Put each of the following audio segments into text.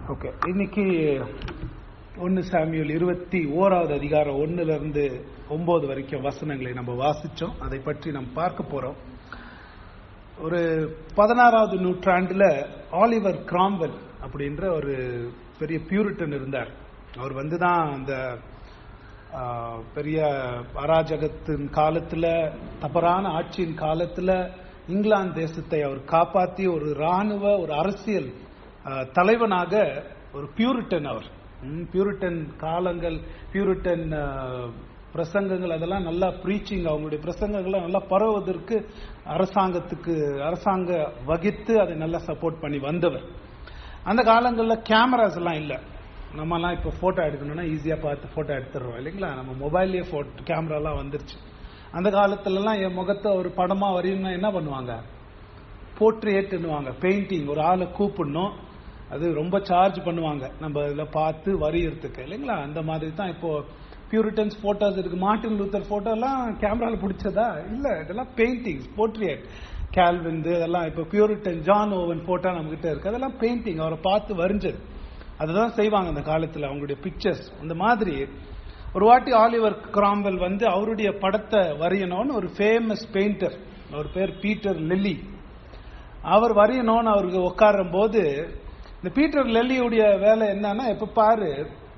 Okay இன்னைக்கு ஒன்னு சாமியல் இருபத்தி ஓராவது அதிகாரம் ஒன்னுல இருந்து ஒன்பது வரைக்கும் வசனங்களை நம்ம வாசிச்சோம் அதை பற்றி நம்ம பார்க்க போறோம் ஒரு பதினாறாவது நூற்றாண்டுல ஆலிவர் கிராம்வெல் அப்படின்ற ஒரு பெரிய பியூரிட்டன் இருந்தார் அவர் வந்து தான் அந்த ஆஹ், பெரிய அராஜகத்தின் காலத்துல தவறான ஆட்சியின் காலத்துல இங்கிலாந்து தேசத்தை அவர் காப்பாத்தி ஒரு ராணுவ ஒரு அரசியல் ஆஹ், தலைவனாக ஒரு பியூரிட்டன் அவர் ம், பியூரிட்டன் காலங்கள் பியூரிட்டன் ஆஹ், பிரசங்கங்கள் அதெல்லாம் நல்லா ப்ரீச்சிங் அவங்களுடைய பிரசங்கங்களை நல்லா பரவுவதற்கு அரசாங்கத்துக்கு அரசாங்க வகித்து அதை நல்லா சப்போர்ட் பண்ணி வந்தவர் அந்த காலங்களில் கேமராஸ் எல்லாம் இல்லை நம்மலாம் இப்போ ஃபோட்டோ எடுக்கணும்னா ஈஸியாக பார்த்து ஃபோட்டோ எடுத்துடுறோம் இல்லைங்களா நம்ம மொபைல்லேயே ஃபோட்டோ கேமராலாம் வந்துருச்சு அந்த காலத்துலலாம் என் முகத்தை ஒரு படமாக வரையணும்னா என்ன பண்ணுவாங்க போர்ட்ரேட்னுவாங்க பெயிண்டிங் ஒரு ஆளை கூப்பிடணும் அது ரொம்ப சார்ஜ் பண்ணுவாங்க நம்ம இதில் பார்த்து வரையறதுக்கு இல்லைங்களா அந்த மாதிரி தான் இப்போ பியூரிட்டன்ஸ் போட்டோஸ் இருக்கு மார்ட்டின் லூத்தர் போட்டோ எல்லாம் கேமரால பிடிச்சதா இல்ல இதெல்லாம் பெயிண்டிங்ஸ் போர்ட்ரேட் கேல்வின் இதெல்லாம் இப்போ பியூரிட்டன் ஜான் ஓவன் போட்டோ நம்ம கிட்ட இருக்கு அதெல்லாம் பெயிண்டிங் அவரை பார்த்து வரைஞ்சது அதுதான் செய்வாங்க அந்த காலத்துல அவங்களுடைய பிக்சர்ஸ் அந்த மாதிரி ஒரு வாட்டி ஆலிவர் கிராம்வெல் வந்து அவருடைய படத்தை வரையணும்னு ஒரு ஃபேமஸ் பெயிண்டர் அவர் பேர் பீட்டர் லெல்லி அவர் வரையணும்னு அவருக்கு உட்காரும் போது இந்த பீட்டர் லெல்லியுடைய வேலை என்னன்னா எப்ப பாரு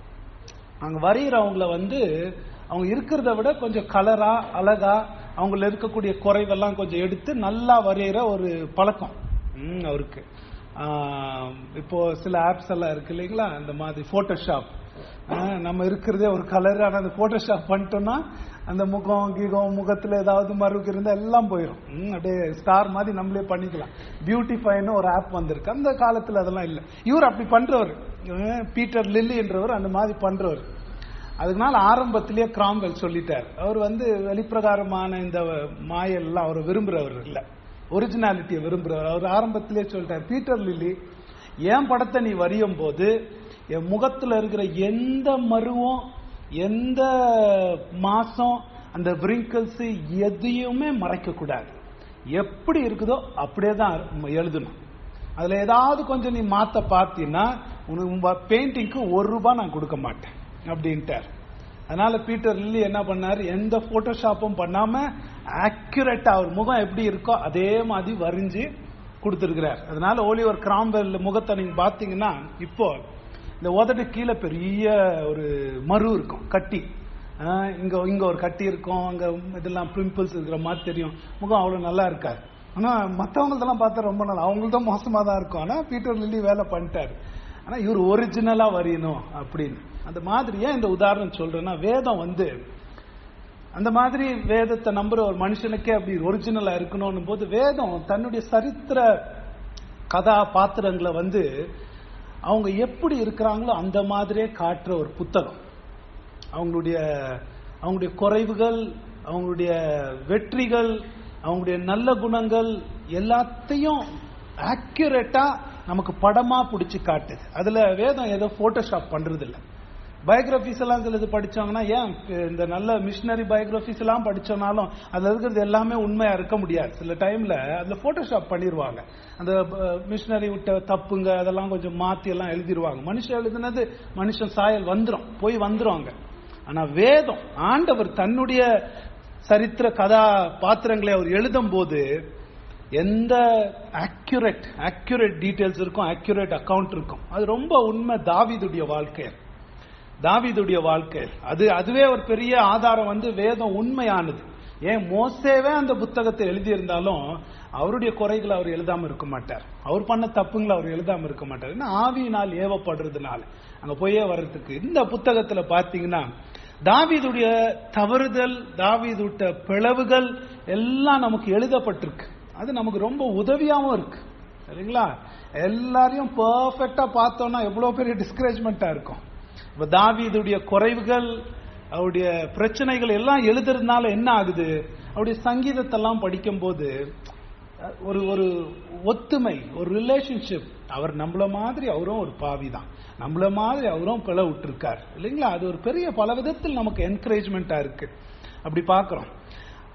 அங்க வரைகிறவங்கள வந்து அவங்க இருக்கிறத விட கொஞ்சம் கலரா அழகா அவங்கள இருக்கக்கூடிய குறைவெல்லாம் கொஞ்சம் எடுத்து நல்லா வரைகிற ஒரு பழக்கம் ம், அவருக்கு ஆஹ், இப்போ சில ஆப்ஸ் எல்லாம் இருக்கு இல்லைங்களா அந்த மாதிரி போட்டோஷாப் நம்ம இருக்கிறதே ஒரு கலர் ஆனா அந்த போட்டோஷாப் பண்ணிட்டோம்னா அந்த முகம் கீகம் முகத்துல ஏதாவது மறுக்கு இருந்தா எல்லாம் போயிடும் ம், அப்படியே ஸ்டார் மாதிரி நம்மளே பண்ணிக்கலாம் பியூட்டிஃபைன்னு ஒரு ஆப் வந்திருக்கு அந்த காலத்துல அதெல்லாம் இல்லை இவர் அப்படி பண்றவர் இவன் பீட்டர் லில்லி என்றவர் அந்த மாதிரி பண்றவர் அதனால ஆரம்பத்திலேயே கிராம்வெல் சொல்லிட்டார் அவர் வந்து வெளிப்பிரகாரமான இந்த மாயெல்லாம் அவர் விரும்புறவர் இல்ல ஒரிஜினாலிட்டியை விரும்புறவர் அவர் ஆரம்பத்திலேயே சொல்லிட்டார் பீட்டர் லில்லி என் படத்தை நீ வரையும் போது என் முகத்துல இருக்கிற எந்த மருவம் எந்த மாசம் அந்த விரிங்கிள்ஸ் எதையுமே மறைக்க கூடாது எப்படி இருக்குதோ அப்படியே தான் எழுதணும் அதுல ஏதாவது கொஞ்சம் நீ மாத்த பார்த்தீங்கன்னா உனக்கு பெயிண்டிங்க்கு ஒரு ரூபாய் நான் கொடுக்க மாட்டேன் அப்படின்ட்டார் அதனால பீட்டர் லில்லி என்ன பண்ணாரு எந்த போட்டோஷாப்பும் பண்ணாம ஆக்யூரேட்டா அவர் முகம் எப்படி இருக்கோ அதே மாதிரி வரைஞ்சு கொடுத்திருக்கிறார் அதனால ஓலிவர் கிராம்பெல் முகத்தை நீங்க பாத்தீங்கன்னா இப்போ இந்த உதடு கீழே பெரிய ஒரு மறு இருக்கும் கட்டி ஆஹ் இங்க இங்க ஒரு கட்டி இருக்கும் அங்க இதெல்லாம் பிம்பிள்ஸ் இருக்கிற மாதிரி தெரியும் முகம் அவ்வளவு நல்லா இருக்காது ஆனா மத்தவங்களதெல்லாம் பார்த்தா ரொம்ப நல்லா அவங்கள்தான் மோசமா தான் இருக்கும் ஆனா பீட்டர் லில்லி வேலை பண்ணிட்டாரு ஆனா இவர் ஒரிஜினலா வரையணும் அப்படின்னு அந்த மாதிரி ஏன் இந்த உதாரணம் சொல்றேன்னா வேதம் வந்து அந்த மாதிரி வேதத்தை நம்புற ஒரு மனுஷனுக்கே அப்படி ஒரிஜினலா இருக்கணும் போது வேதம் தன்னுடைய சரித்திர கதா பாத்திரங்களை வந்து அவங்க எப்படி இருக்கிறாங்களோ அந்த மாதிரியே காட்டுற ஒரு புத்தகம் அவங்களுடைய அவங்களுடைய குறைவுகள் அவங்களுடைய வெற்றிகள் அவங்களுடைய நல்ல குணங்கள் எல்லாத்தையும் ஆக்யூரேட்டா நமக்கு படமா பிடிச்சு காட்டுது அதுல வேதம் ஏதோ போட்டோஷாப் பண்றது இல்ல பயோகிராபிஸ் எல்லாம் சிலது படிச்சாங்கன்னா ஏன் இந்த நல்ல மிஷினரி பயோகிராபிஸ் எல்லாம் படிச்சோம்னாலும் அதுல இருக்கிறது எல்லாமே உண்மையா இருக்க முடியாது சில டைம்ல அதுல போட்டோஷாப் பண்ணிடுவாங்க அந்த மிஷினரி விட்ட தப்புங்க அதெல்லாம் கொஞ்சம் மாத்தி எல்லாம் எழுதிருவாங்க மனுஷன் எழுதுனது மனுஷன் சாயல் வந்துரும் போய் வந்துருவாங்க ஆனா வேதம் ஆண்டவர் தன்னுடைய சரித்திர கதா பாத்திரங்களை அவர் எழுதும் போது எந்த அக்யூரேட் அக்யூரேட் டீடைல்ஸ் இருக்கும் அக்யூரேட் அக்கவுண்ட் இருக்கும் அது ரொம்ப உண்மை தாவிதுடைய வாழ்க்கை தாவிதுடைய வாழ்க்கை அது அதுவே ஒரு பெரிய ஆதாரம் வந்து வேதம் உண்மையானது ஏன் மோசேவே அந்த புத்தகத்தை எழுதியிருந்தாலும் அவருடைய குறைகளை அவர் எழுதாம இருக்க மாட்டார் அவர் பண்ண தப்புங்களை அவர் எழுதாம இருக்க மாட்டார் ஏன்னா ஆவியினால் ஏவப்படுறதுனால அங்க போயே வர்றதுக்கு இந்த புத்தகத்துல பாத்தீங்கன்னா தாவீதுடைய தவறுதல் தாவீதுட்ட பிளவுகள் எல்லாம் நமக்கு எழுதப்பட்டிருக்கு அது நமக்கு ரொம்ப உதவியாவும் இருக்கு சரிங்களா எல்லாரையும் பெர்ஃபெக்டா பார்த்தோம்னா எவ்வளவு பெரிய டிஸ்கரேஜ்மெண்டா இருக்கும் இப்ப தாவீதுடைய குறைவுகள் அவருடைய பிரச்சனைகள் எல்லாம் எழுதுறதுனால என்ன ஆகுது அவருடைய சங்கீதத்தெல்லாம் படிக்கும் போது ஒரு ஒரு ஒத்துமை ஒரு ரிலேஷன்ஷிப் அவர் நம்மள மாதிரி அவரும் ஒரு பாவி தான் நம்மள மாதிரி அவரும் பிள விட்டுருக்கார் இல்லைங்களா அது ஒரு பெரிய பல விதத்தில் நமக்கு என்கரேஜ்மெண்டா இருக்கு அப்படி பாக்குறோம்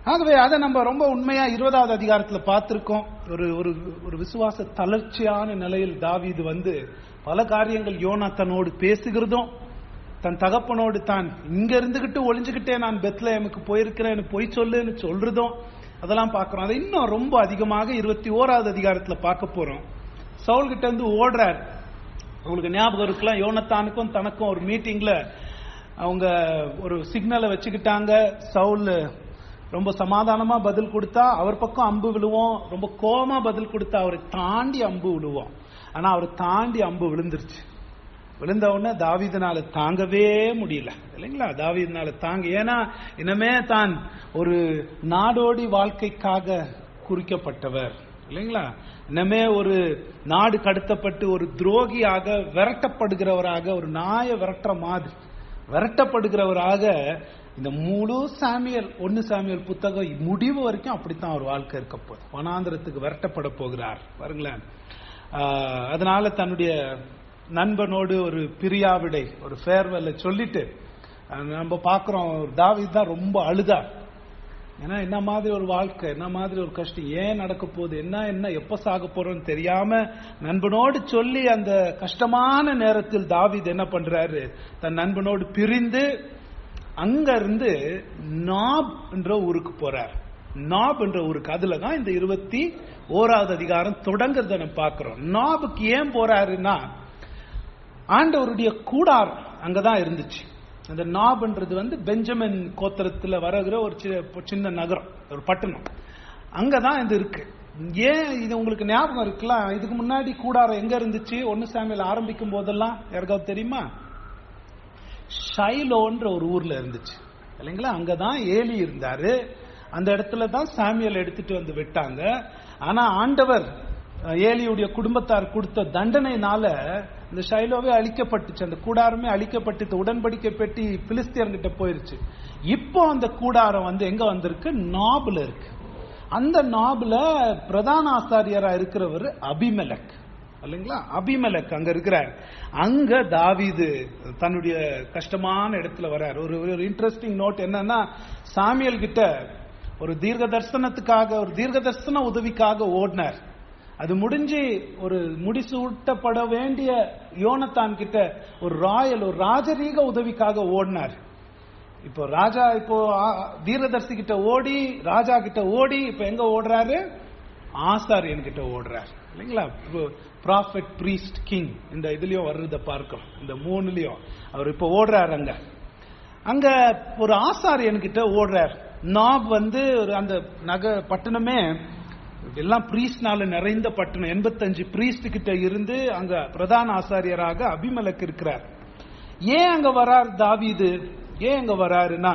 ஆகவே அதை நம்ம ரொம்ப உண்மையா இருபதாவது அதிகாரத்துல பார்த்திருக்கோம் ஒரு ஒரு ஒரு விசுவாச தளர்ச்சியான நிலையில் தாவீது வந்து பல காரியங்கள் யோனாத்தனோடு பேசுகிறதும் தன் தகப்பனோடு தான் இங்க இருந்துகிட்டு ஒளிஞ்சுகிட்டே நான் பெத்லஹேமுக்கு போயிருக்கிறேன்னு பொய் சொல்லுன்னு சொல்றதும் அதெல்லாம் பார்க்கிறோம் அதை இன்னும் ரொம்ப அதிகமாக இருபத்தி ஓராவது அதிகாரத்துல பார்க்க போறோம் சவுல் கிட்ட இருந்து ஓடுறார் உங்களுக்கு ஞாபகம் இருக்கலாம் யோனத்தானுக்கும் தனக்கும் ஒரு மீட்டிங்ல அவங்க ஒரு சிக்னலை வச்சுக்கிட்டாங்க சவுல் ரொம்ப சமாதானமா பதில் கொடுத்தா அவர் பக்கம் அம்பு விழுவோம் ரொம்ப கோமா பதில் கொடுத்தா அவரை தாண்டி அம்பு விழுவோம் ஆனா அவர் தாண்டி அம்பு விழுந்துருச்சு விழுந்த உடனே தாவீதனால தாங்கவே முடியல இல்லைங்களா தாவீதனால தாங்க ஏன்னா இனிமே தான் ஒரு நாடோடி வாழ்க்கைக்காக குறிக்கப்பட்டவர் இல்லைங்களா இனிமே ஒரு நாடு கடத்தப்பட்டு ஒரு துரோகியாக விரட்டப்படுகிறவராக ஒரு நாயை விரட்டுற மாதிரி விரட்டப்படுகிறவராக இந்த முழு சாமியல் ஒன்னு சாமியல் புத்தகம் முடிவு வரைக்கும் அப்படித்தான் ஒரு வாழ்க்கை இருக்க போகுது வனாந்திரத்துக்கு விரட்டப்பட போகிறார் பாருங்களேன் ஆஹ் அதனால தன்னுடைய நண்பனோடு ஒரு பிரியாவிடை ஒரு ஃபேர்வெல்ல சொல்லிட்டு அஹ் நம்ம பாக்குறோம் தாவித் தான் ரொம்ப அழுதார் ஏன்னா என்ன மாதிரி ஒரு வாழ்க்கை என்ன மாதிரி ஒரு கஷ்டம் ஏன் நடக்க போகுது என்ன என்ன எப்ப சாக போறோம்னு தெரியாம நண்பனோடு சொல்லி அந்த கஷ்டமான நேரத்தில் தாவீது என்ன பண்றாரு தன் நண்பனோடு பிரிந்து அங்க இருந்து நாப் என்ற ஊருக்கு போறார் நாப் என்ற ஊருக்கு அதுல தான் இந்த இருபத்தி ஓராவது அதிகாரம் தொடங்குறத நம்ம பார்க்கிறோம் நாபுக்கு ஏன் போறாருன்னா ஆண்டவருடைய கூடார் அங்கதான் இருந்துச்சு அந்த நாப்ன்றது வந்து பெஞ்சமின் கோத்திரத்துல வருகிற ஒரு சி- சின்ன நகரம் ஒரு பட்டணம் அங்கதான் இது இருக்கு ஏன் இது உங்களுக்கு ஞாபகம் இருக்கலாம் இதுக்கு முன்னாடி கூடாரம் எங்க இருந்துச்சு ஒன்னு சாமியில் ஆரம்பிக்கும் போதெல்லாம் யாருக்காவது தெரியுமா ஷைலோன்ற ஒரு ஊர்ல இருந்துச்சு இல்லைங்களா அங்கதான் ஏலி இருந்தாரு அந்த இடத்துல தான் சாமியல் எடுத்துட்டு வந்து விட்டாங்க ஆனா ஆண்டவர் அஹ், ஏலியுடைய குடும்பத்தார் கொடுத்த தண்டனைனால இந்த ஷைலோவே அழிக்கப்பட்டுச்சு அந்த கூடாரமே அழிக்கப்பட்டு உடன்படிக்கை பெட்டி பிலிஸ்தியர்கிட்ட போயிருச்சு இப்போ அந்த கூடாரம் வந்து எங்க வந்திருக்கு நாபுல இருக்கு அந்த நாபுல பிரதான ஆசாரியரா இருக்கிறவர் அபிமெலக் இல்லைங்களா அபிமெலக் அங்க இருக்கிறார் அங்க தாவீது தன்னுடைய கஷ்டமான இடத்துல வர்றார் ஒரு ஒரு இன்ட்ரெஸ்டிங் நோட் என்னன்னா சாமியல் கிட்ட ஒரு தீர்க்க தரிசனத்துக்காக ஒரு தீர்க்க தரிசன உதவிக்காக ஓடினார் அது முடிஞ்சு ஒரு முடிசூட்டப்பட வேண்டிய யோனத்தான் கிட்ட ஒரு ராயல் ஒரு ராஜரீக உதவிக்காக ஓடினார் இப்போ ராஜா இப்போ ஆ- தீர்க்கதரிசி கிட்ட ஓடி ராஜா கிட்ட ஓடி இப்ப எங்க ஓடுறாரு ஆசாரியன் கிட்ட ஓடுறார் இல்லைங்களா ப்ராஃபெட் பிரீஸ்ட் கிங் இந்த இதுலயும் வர்றத பார்க்கிறோம் இந்த மூணுலயும் அவர் இப்ப ஓடுறாரு அங்க அங்க ஒரு ஆசாரியன் கிட்ட ஓடுறார் நாப் வந்து ஒரு அந்த நக பட்டணமே எல்லாம் பிரீஸ்ட்னால நிறைந்த பட்டணம் எண்பத்தஞ்சு பிரீஸ்ட் கிட்ட இருந்து அங்க பிரதான ஆசாரியராக அபிமலக் இருக்கிறார் ஏன் அங்க வரார் தாவீது ஏன் அங்க வராருன்னா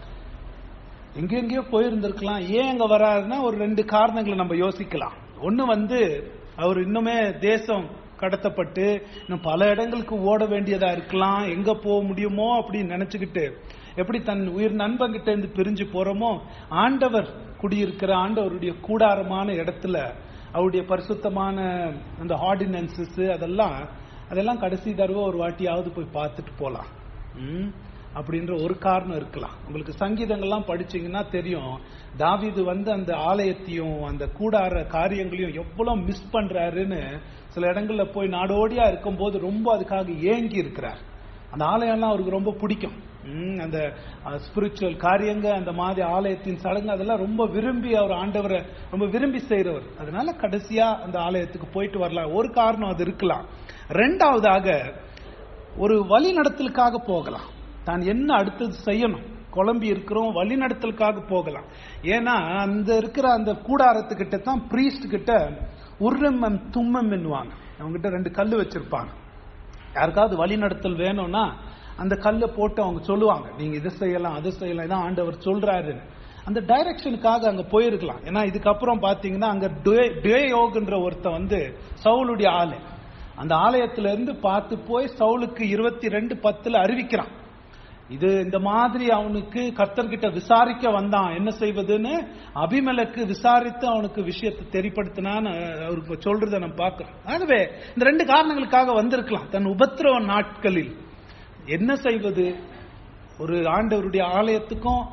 எங்கெங்கயோ போயிருந்திருக்கலாம் ஏன் அங்க வராருன்னா ஒரு ரெண்டு காரணங்களை நம்ம யோசிக்கலாம் ஒண்ணு வந்து அவர் இன்னுமே தேசம் கடத்தப்பட்டு இன்னும் பல இடங்களுக்கு ஓட வேண்டியதா இருக்கலாம் எங்க போக முடியுமோ அப்படின்னு நினைச்சுக்கிட்டு எப்படி தன் உயிர் நண்பன் கிட்ட இருந்து பிரிஞ்சு போறோமோ ஆண்டவர் குடியிருக்கிற ஆண்டவருடைய கூடாரமான இடத்துல அவருடைய பரிசுத்தமான அந்த ஆர்டினன்சஸ் அதெல்லாம் அதெல்லாம் கடைசி தடவை ஒரு வாட்டியாவது போய் பார்த்துட்டு போலாம் ம், அப்படின்ற ஒரு காரணம் இருக்கலாம் உங்களுக்கு சங்கீதங்கள்லாம் படிச்சீங்கன்னா தெரியும் தாவீது வந்து அந்த ஆலயத்தையும் அந்த கூடார காரியங்களையும் எவ்வளவு மிஸ் பண்றாருன்னு சில இடங்கள்ல போய் நாடோடியா இருக்கும்போது ரொம்ப அதுக்காக ஏங்கி இருக்கிறார் அந்த ஆலயம்லாம் அவருக்கு ரொம்ப பிடிக்கும் ம், அந்த ஸ்பிரிச்சுவல் காரியங்க அந்த மாதிரி ஆலயத்தின் சடங்கு அதெல்லாம் ரொம்ப விரும்பி அவர் ஆண்டவரை ரொம்ப விரும்பி செய்றவர் அதனால கடைசியா அந்த ஆலயத்துக்கு போயிட்டு வரலாம் ஒரு காரணம் அது இருக்கலாம் ரெண்டாவதாக ஒரு வழி நடத்தலுக்காக போகலாம் தான் என்ன அடுத்தது செய்யணும் குழம்பி இருக்கிறோம் வழி நடத்தலுக்காக போகலாம் ஏன்னா அந்த இருக்கிற அந்த கூடாரத்துக்கிட்ட தான் பிரீஸ்ட் கிட்ட உர்ரம் தும்மம் என்னுவாங்க அவங்ககிட்ட ரெண்டு கல்லு வச்சிருப்பாங்க யாருக்காவது வழி நடத்தல் வேணும்னா அந்த கல்லை போட்டு அவங்க சொல்லுவாங்க நீங்க இதை செய்யலாம் அதை செய்யலாம் இதான் ஆண்டவர் சொல்றாருன்னு அந்த டைரக்ஷனுக்காக அங்க போயிருக்கலாம் ஏன்னா இதுக்கப்புறம் பாத்தீங்கன்னா அங்க டேயோக்ன்ற ஒருத்தன் வந்து சவுலுடைய ஆளு அந்த ஆலயத்துல இருந்து பார்த்து போய் சவுலுக்கு இருபத்தி ரெண்டு பத்துல அறிவிக்கிறான் இது இந்த மாதிரி அவனுக்கு கர்த்தர்கிட்ட விசாரிக்க வந்தான் என்ன செய்வதுன்னு அபிமலக்கு விசாரித்து அவனுக்கு விஷயத்தை தெரிப்படுத்தினான்னு அவருக்கு சொல்றதை நம்ம பார்க்கிறோம் ஆகவே இந்த ரெண்டு காரணங்களுக்காக வந்திருக்கலாம் தன் உபத்திரவ நாட்களில் என்ன செய்வது ஒரு ஆண்டவருடைய ஆலயத்துக்கும்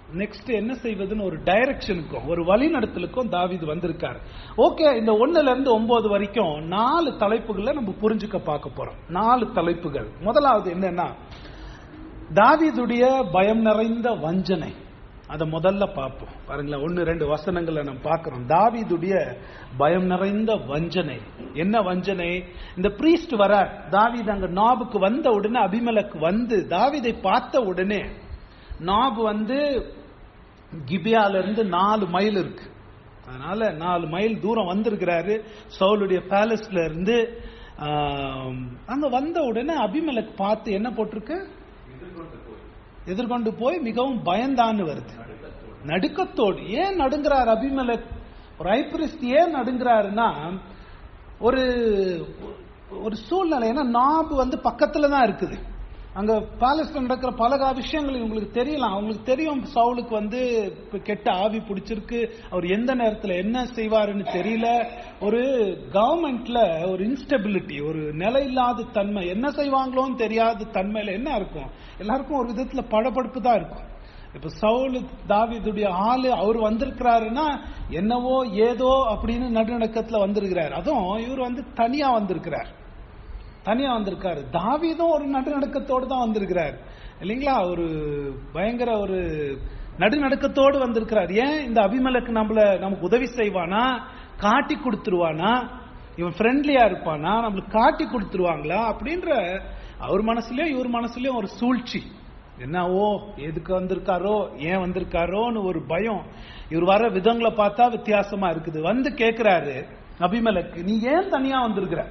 நெக்ஸ்ட் என்ன செய்வதுன்னு ஒரு டைரக்ஷனுக்கும் ஒரு வழிநடத்தலுக்கும் தாவீது வந்திருக்காரு ஓகே இந்த ஒண்ணுல இருந்து ஒன்பது வரைக்கும் நாலு தலைப்புகளை நம்ம புரிஞ்சுக்க பார்க்க போறோம் நாலு தலைப்புகள் முதலாவது என்னன்னா தாவீதுடைய பயம் நிறைந்த வஞ்சனை அதை முதல்ல பார்ப்போம் பாருங்களேன் ஒன்னு ரெண்டு வசனங்களை நம்ம பார்க்கிறோம் தாவீதுடைய பயம் நிறைந்த வஞ்சனை என்ன வஞ்சனை இந்த பிரீஸ்ட் வரார் தாவீது அங்க நாபுக்கு வந்த உடனே அபிமலக்கு வந்து தாவீதை பார்த்த உடனே நாபு வந்து கிபியால இருந்து நாலு மைல் இருக்கு அதனால நாலு மைல் தூரம் வந்திருக்கிறாரு சவுலுடைய பேலஸ்ல இருந்து ஆம், அங்க வந்த உடனே அபிமலக் பார்த்து என்ன போட்டிருக்கு எதிர்கொண்டு போய் மிகவும் பயந்தான்னு வருது நடுக்கத்தோடு ஏன் நடுங்கிறார் அபிமலக் ஒரு ஐபிரிஸ்ட் ஏன் நடுங்கிறாருன்னா ஒரு ஒரு சூழ்நிலை ஏன்னா நாபு வந்து பக்கத்துல தான் இருக்குது அங்க பேலஸ்ல நடக்கிற பல கா- விஷயங்கள் உங்களுக்கு தெரியலாம் அவங்களுக்கு தெரியும் சவுலுக்கு வந்து இப்ப கெட்ட ஆவி பிடிச்சிருக்கு அவர் எந்த நேரத்துல என்ன செய்வாருன்னு தெரியல ஒரு கவர்மெண்ட்ல ஒரு இன்ஸ்டெபிலிட்டி ஒரு நிலையில்லாத தன்மை என்ன செய்வாங்களோன்னு தெரியாத தன்மையில என்ன இருக்கும் எல்லாருக்கும் ஒரு விதத்துல படபடுப்பு தான் இருக்கும் இப்ப சவுல் தாவீதுடைய ஆளு அவர் வந்திருக்கிறாருன்னா என்னவோ ஏதோ அப்படின்னு நடுநடக்கத்துல வந்திருக்கிறார் அதுவும் இவர் வந்து தனியா வந்திருக்கிறார் தனியா வந்திருக்காரு தாவீதும் ஒரு நடுநடுக்கத்தோடு தான் வந்திருக்கிறார் இல்லைங்களா ஒரு பயங்கர ஒரு நடுநடுக்கத்தோடு வந்திருக்கிறார் ஏன் இந்த அபிமலக்கு நம்மள நமக்கு உதவி செய்வானா காட்டி கொடுத்துருவானா இவன் ஃப்ரெண்ட்லியா இருப்பானா நம்மளுக்கு காட்டி கொடுத்துருவாங்களா அப்படின்ற அவர் மனசுலயும் இவர் மனசுலயும் ஒரு சூழ்ச்சி என்னவோ எதுக்கு வந்திருக்காரோ ஏன் வந்திருக்காரோன்னு ஒரு பயம் இவர் வர விதங்களை பார்த்தா வித்தியாசமா இருக்குது வந்து கேக்குறாரு அபிமலக்கு நீ ஏன் தனியா வந்திருக்கிற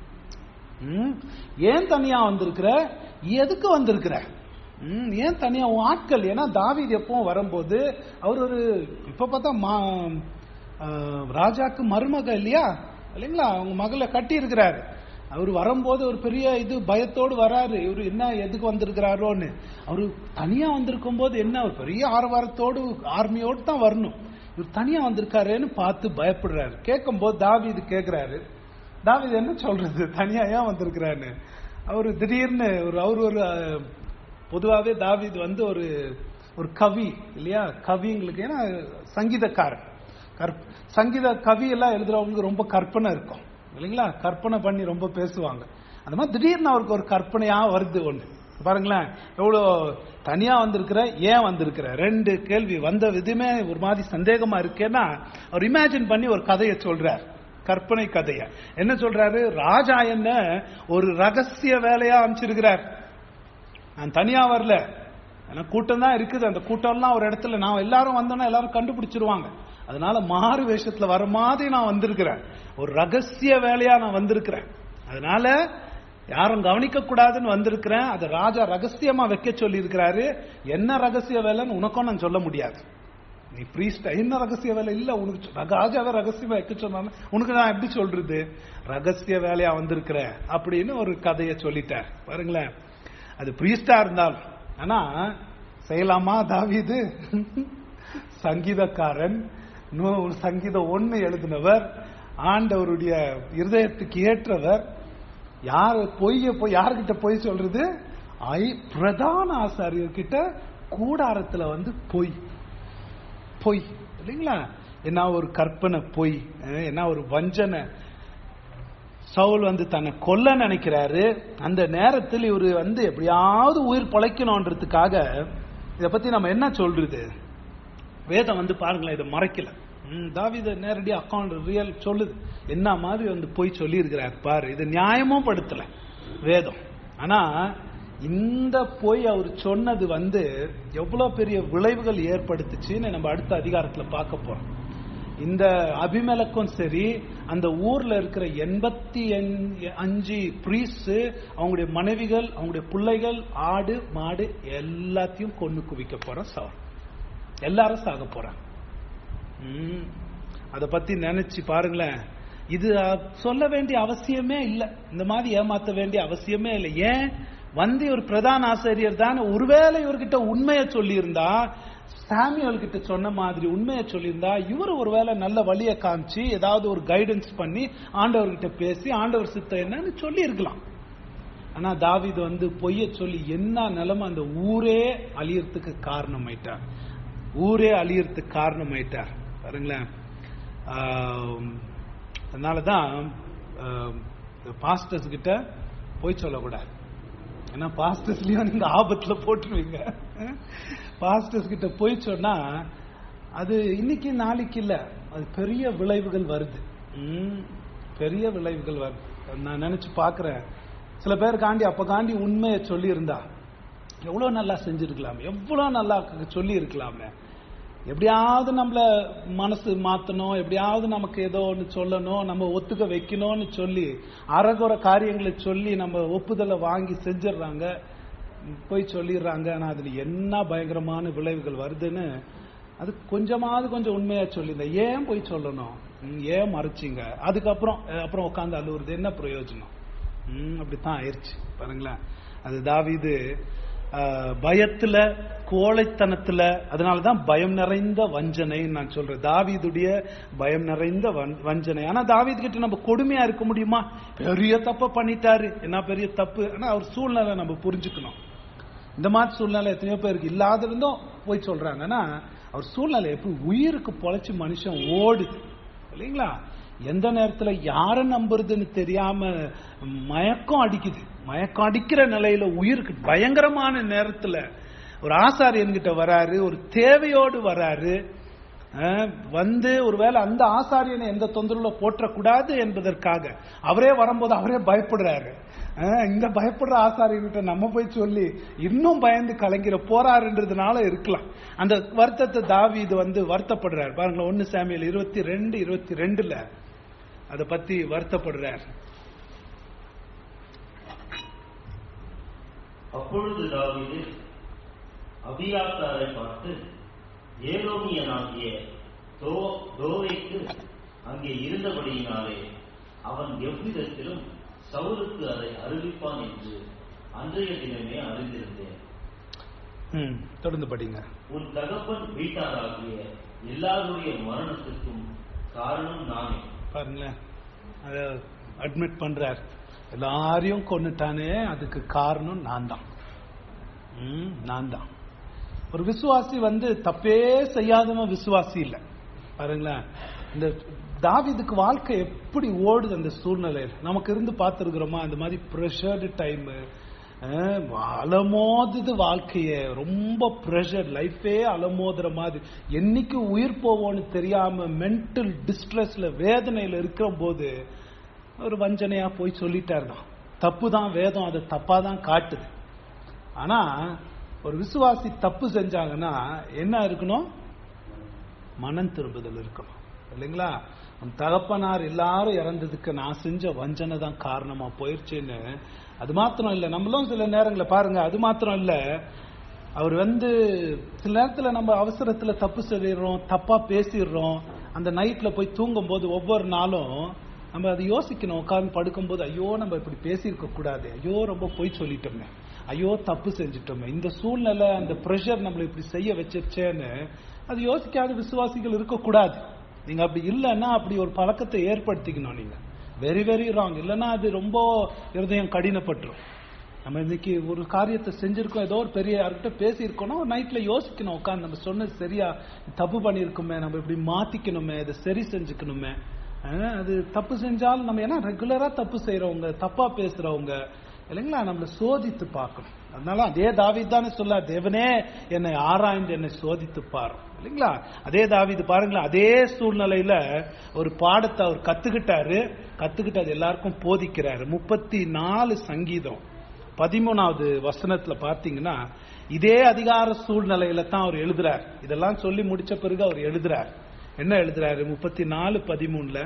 ம், ஏன் தனியா வந்திருக்கிற எதுக்கு வந்திருக்கிற ம், ஏன் தனியா உன் ஆட்கள் ஏன்னா தாவீது எப்பவும் வரும்போது அவர் ஒரு இப்ப பார்த்தா மா ஆ, ராஜாக்கு மருமக இல்லையா இல்லைங்களா அவங்க மகளை கட்டி இருக்கிறாரு அவர் வரும்போது ஒரு பெரிய இது பயத்தோடு வராரு இவர் என்ன எதுக்கு வந்திருக்கிறாரோன்னு அவரு தனியா வந்திருக்கும் போது என்ன ஒரு பெரிய ஆரவாரத்தோடு ஆர்மியோடு தான் வரணும் இவர் தனியா வந்திருக்காருன்னு பார்த்து பயப்படுறாரு கேட்கும் போது தாவீது கேக்குறாரு தாவீது என்ன சொல்றது தனியா ஏன் வந்திருக்கிறான்னு அவரு திடீர்னு ஒரு அவர் ஒரு அஹ், பொதுவாவே தாவீது வந்து ஒரு ஒரு கவி இல்லையா கவிங்களுக்கு ஏன்னா சங்கீதக்காரன் கற்ப சங்கீத கவி எல்லாம் எழுதுறவங்களுக்கு ரொம்ப கற்பனை இருக்கும் இல்லைங்களா கற்பனை பண்ணி ரொம்ப பேசுவாங்க அந்த மாதிரி திடீர்னு அவருக்கு ஒரு கற்பனையா வருது ஒண்ணு பாருங்களேன் எவ்வளோ தனியா வந்திருக்கிற ஏன் வந்திருக்கிற ரெண்டு கேள்வி வந்த விதமே ஒரு மாதிரி சந்தேகமா இருக்கேன்னா அவர் இமேஜின் பண்ணி ஒரு கதையை சொல்றார் கற்பனை கதைய என்ன சொல்றாரு ராஜா என்ன ஒரு ரகசிய வேலையா அமைச்சிருக்கிறார் நான் தனியா வரல ஆனா கூட்டம் தான் இருக்குது அந்த கூட்டம்லாம் ஒரு இடத்துல நான் எல்லாரும் வந்தோன்னா எல்லாரும் கண்டுபிடிச்சிருவாங்க அதனால மாறு வேஷத்துல வர மாதிரி நான் வந்திருக்கிறேன் ஒரு ரகசிய வேலையா நான் வந்திருக்கிறேன் அதனால யாரும் கவனிக்க கூடாதுன்னு வந்திருக்கிறேன் அதை ராஜா ரகசியமா வைக்க சொல்லி இருக்கிறாரு என்ன ரகசிய வேலைன்னு உனக்கும் நான் சொல்ல முடியாது நீ பிரீஸ்ட் என்ன ரகசிய வேலை இல்ல உனக்கு சொ- ராஜாவை ரகசியமா வைக்க சொன்னாங்க உனக்கு நான் எப்படி சொல்றது ரகசிய வேலையா வந்திருக்கிற அப்படின்னு ஒரு கதையை சொல்லிட்டார் பாருங்களேன் அது பிரீஸ்டா இருந்தாலும் ஆனா செய்யலாமா தாவீது சங்கீதக்காரன் நூ- சங்கீதம் ஒண்ணு எழுதினவர் ஆண்டவருடைய இருதயத்துக்கு ஏற்றவர் யார் பொய்ய போய் யார்கிட்ட பொய் சொல்றது ஐ பிரதான ஆசாரியர்கிட்ட கூடாரத்துல வந்து பொய் பொய் இல்லைங்களா என்ன ஒரு கற்பனை பொய் அஹ் என்ன ஒரு வஞ்சனை சவுல் வந்து தன்னை கொல்ல நினைக்கிறாரு அந்த நேரத்தில் இவர் வந்து எப்படியாவது உயிர் பொழைக்கணுன்றதுக்காக இத பத்தி நம்ம என்ன சொல்றது வேதம் வந்து பாருங்களேன் இதை மறைக்கல ம், தாவீது நேரடி அக்கௌண்ட் ரியல் சொல்லுது என்ன மாதிரி வந்து போய் சொல்லி இருக்கிறார் பாரு இது நியாயமும் படுத்தல வேதம் ஆனா இந்த போய் அவர் சொன்னது வந்து எவ்வளவு பெரிய விளைவுகள் ஏற்படுத்துச்சுன்னு நம்ம அடுத்த அதிகாரத்துல பார்க்க போறோம் இந்த அபிமலக்கும் சரி அந்த ஊர்ல இருக்கிற எண்பத்தி அஞ்சு பிரீஸ் அவங்களுடைய மனைவிகள் அவங்களுடைய பிள்ளைகள் ஆடு மாடு எல்லாத்தையும் கொண்டு குவிக்க போற சார் எல்லாரும் சாக போறாங்க ம். அத பத்தி நினைச்சு பாருங்களேன் இது அஹ், சொல்ல வேண்டிய அவசியமே இல்ல இந்த மாதிரி ஏமாத்த வேண்டிய அவசியமே இல்லை ஏன் வந்து ஒரு பிரதான ஆசிரியர் தான் ஒருவேளை இவர்கிட்ட உண்மையை சொல்லியிருந்தா சாமியல் கிட்ட சொன்ன மாதிரி உண்மையை சொல்லியிருந்தா இவர் ஒருவேளை நல்ல வழியை காமிச்சு ஏதாவது ஒரு கைடன்ஸ் பண்ணி ஆண்டவர்கிட்ட பேசி ஆண்டவர் சித்தம் என்னன்னு சொல்லி இருக்கலாம் ஆனா தாவீது வந்து பொய்ய சொல்லி என்ன நிலைமை அந்த ஊரே அழியறதுக்கு காரணமாயிட்டார் ஊரே அழியறதுக்கு காரணமாயிட்டார் பாருங்களேன் ஆம், அதனாலதான் பாஸ்டர்ஸ் கிட்ட போய் சொல்லக்கூடாது ஏன்னா பாஸ்டர்ஸ்லயும் நீங்க ஆபத்துல போட்டுருவீங்க பாஸ்டர்ஸ் கிட்ட போய் சொன்னா அது இன்னைக்கு நாளைக்கு இல்ல அது பெரிய விளைவுகள் வருது ம், பெரிய விளைவுகள் வருது நான் நினைச்சு பாக்குறேன் சில பேர் காண்டி அப்ப காண்டி உண்மையை சொல்லி இருந்தா எவ்வளவு நல்லா செஞ்சிருக்கலாம் எவ்வளவு நல்லா சொல்லி இருக்கலாமே எப்படியாவது நம்மள மனசு மாத்தணும் எப்படியாவது நமக்கு ஏதோ ஒன்று சொல்லணும் நம்ம ஒத்துக்க வைக்கணும்னு சொல்லி அறகுற காரியங்களை சொல்லி நம்ம ஒப்புதலை வாங்கி செஞ்சிடுறாங்க போய் சொல்லிடுறாங்க ஆனா அதுல என்ன பயங்கரமான விளைவுகள் வருதுன்னு அது கொஞ்சமாவது கொஞ்சம் உண்மையா சொல்லியிருந்தேன் ஏன் போய் சொல்லணும் ம், ஏன் மறைச்சிங்க அதுக்கப்புறம் அஹ், அப்புறம் உட்காந்து அழுவுறது என்ன பிரயோஜனம் ம், அப்படித்தான் ஆயிருச்சு பாருங்களேன் அது தாவீது ஆஹ், பயத்துல கோழைத்தனத்துல அதனாலதான் பயம் நிறைந்த வஞ்சனை நான் சொல்றேன் தாவீதுடைய பயம் நிறைந்த வன்- வஞ்சனை ஆனா தாவீது கிட்ட நம்ம கொடுமையா இருக்க முடியுமா பெரிய தப்ப பண்ணிட்டாரு என்ன பெரிய தப்பு ஆனா அவர் சூழ்நிலை நம்ம புரிஞ்சுக்கணும் இந்த மாதிரி சூழ்நிலை எத்தனையோ பேருக்கு இல்லாத இருந்தும் போய் சொல்றாங்கன்னா அவர் சூழ்நிலை எப்படி உயிருக்கு பொழைச்சு மனுஷன் ஓடுது இல்லைங்களா எந்த நேரத்துல யாரை நம்புறதுன்னு தெரியாம மயக்கம் அடிக்குது மயக்கம் அடிக்கிற நிலையில உயிருக்கு பயங்கரமான நேரத்துல ஒரு ஆசாரியன் கிட்ட வராரு ஒரு தேவையோடு வராரு அஹ், வந்து ஒருவேளை அந்த ஆசாரியனை எந்த தொந்தரவுல போற்றக்கூடாது என்பதற்காக அவரே வரும்போது அவரே பயப்படுறாரு அஹ், இந்த பயப்படுற ஆசாரியன்கிட்ட நம்ம போய் சொல்லி இன்னும் பயந்து கலங்கிற போறாருன்றதுனால இருக்கலாம் அந்த வருத்தத்தை தாவீது வந்து வருத்தப்படுறாரு பாருங்களேன் ஒன்னு சாமியல் இருபத்தி ரெண்டு இருபத்தி ரெண்டுல அதை பத்தி வருத்தப்படுறார் அப்பொழுது தாவீது அபியாத்தாரை பார்த்து ஏலோமியனாகிய தோ தோவைக்கு அங்கே இருந்தபடியினாலே அவன் எவ்விதத்திலும் சவுலுக்கு அதை அறிவிப்பான் என்று அன்றைய தினமே அறிந்திருந்தேன் ம், தொடர்ந்து படிங்க உன் தகப்பன் வீட்டாராகிய எல்லாருடைய மரணத்துக்கும் காரணம் நானே பாருங்களேன் அத அட்மிட் பண்றார் எல்லாரையும் கொன்னுட்டானே அதுக்கு காரணம் நான் தான் ம், நான் தான் ஒரு விசுவாசி வந்து தப்பே செய்யாதவன் விசுவாசி இல்ல பாருங்களேன் இந்த தாவீதுக்கு வாழ்க்கை எப்படி ஓடுது அந்த சூழ்நிலையில் நமக்கு இருந்து பார்த்துருக்குறோமா அந்த மாதிரி ப்ரெஷர்டு டைம் அலமோதுது வாழ்க்கைய ரொம்ப ப்ரெஷர் லைஃபே அலமோதுற மாதிரி என்னைக்கு உயிர் போவோன்னு தெரியாம மென்டல் டிஸ்ட்ரெஸ்ல வேதனையில இருக்கிற போது ஒரு வஞ்சனையா போய் சொல்லிட்டாரு தான் தப்பு தான் வேதம் அதை தப்பா தான் காட்டுது ஆனா ஒரு விசுவாசி தப்பு செஞ்சாங்கன்னா என்ன இருக்கணும் மனம் திரும்புதல் இருக்கணும் இல்லைங்களா உன் தகப்பனார் எல்லாரும் இறந்ததுக்கு நான் செஞ்ச வஞ்சனை தான் காரணமா போயிருச்சுன்னு அது மாத்திரம் இல்ல நம்மளும் சில நேரங்களில் பாருங்க அது மாத்திரம் இல்ல அவர் வந்து சில நேரத்துல நம்ம அவசரத்துல தப்பு சொல்லிடுறோம் தப்பா பேசிடுறோம் அந்த நைட்ல போய் தூங்கும் போது ஒவ்வொரு நாளும் நம்ம அதை யோசிக்கணும் உட்கார்ந்து படுக்கும்போது ஐயோ நம்ம இப்படி பேசியிருக்க கூடாது ஐயோ ரொம்ப பொய் சொல்லிட்டோமே ஐயோ தப்பு செஞ்சுட்டோமே இந்த சூழ்நிலை அந்த ப்ரெஷர் நம்மளை இப்படி செய்ய வச்சிருச்சேன்னு அது யோசிக்காத விசுவாசிகள் இருக்கக்கூடாது நீங்க அப்படி இல்லைன்னா அப்படி ஒரு பழக்கத்தை ஏற்படுத்திக்கணும் நீங்க வெரி வெரி ராங் இல்லைன்னா அது ரொம்ப இருதயம் கடினப்பட்டுரும் நம்ம இன்னைக்கு ஒரு காரியத்தை செஞ்சிருக்கோம் ஏதோ ஒரு பெரிய யார்கிட்ட பேசியிருக்கோம்னா ஒரு நைட்ல யோசிக்கணும் உட்காந்து நம்ம சொன்னது சரியா தப்பு பண்ணியிருக்கோமே நம்ம இப்படி மாத்திக்கணுமே இதை சரி செஞ்சுக்கணுமே அஹ் அது தப்பு செஞ்சாலும் நம்ம ஏன்னா ரெகுலரா தப்பு செய்யறவங்க தப்பா பேசுறவங்க இல்லைங்களா நம்மள சோதித்து பார்க்கணும் அதனால அதே தாவீது தானே சொல்ல தேவனே என்னை ஆராய்ந்து என்னை சோதித்து பாரு இல்லைங்களா அதே தாவீது பாருங்களேன் அதே சூழ்நிலையில ஒரு பாடத்தை அவர் கத்துக்கிட்டாரு கத்துக்கிட்டு அது எல்லாருக்கும் போதிக்கிறாரு முப்பத்தி நாலு சங்கீதம் பதிமூணாவது வசனத்துல பாத்தீங்கன்னா இதே அதிகார சூழ்நிலையில தான் அவர் எழுதுறார் இதெல்லாம் சொல்லி முடிச்ச பிறகு அவர் எழுதுறார் என்ன எழுதுறாரு முப்பத்தி நாலு பதிமூணுல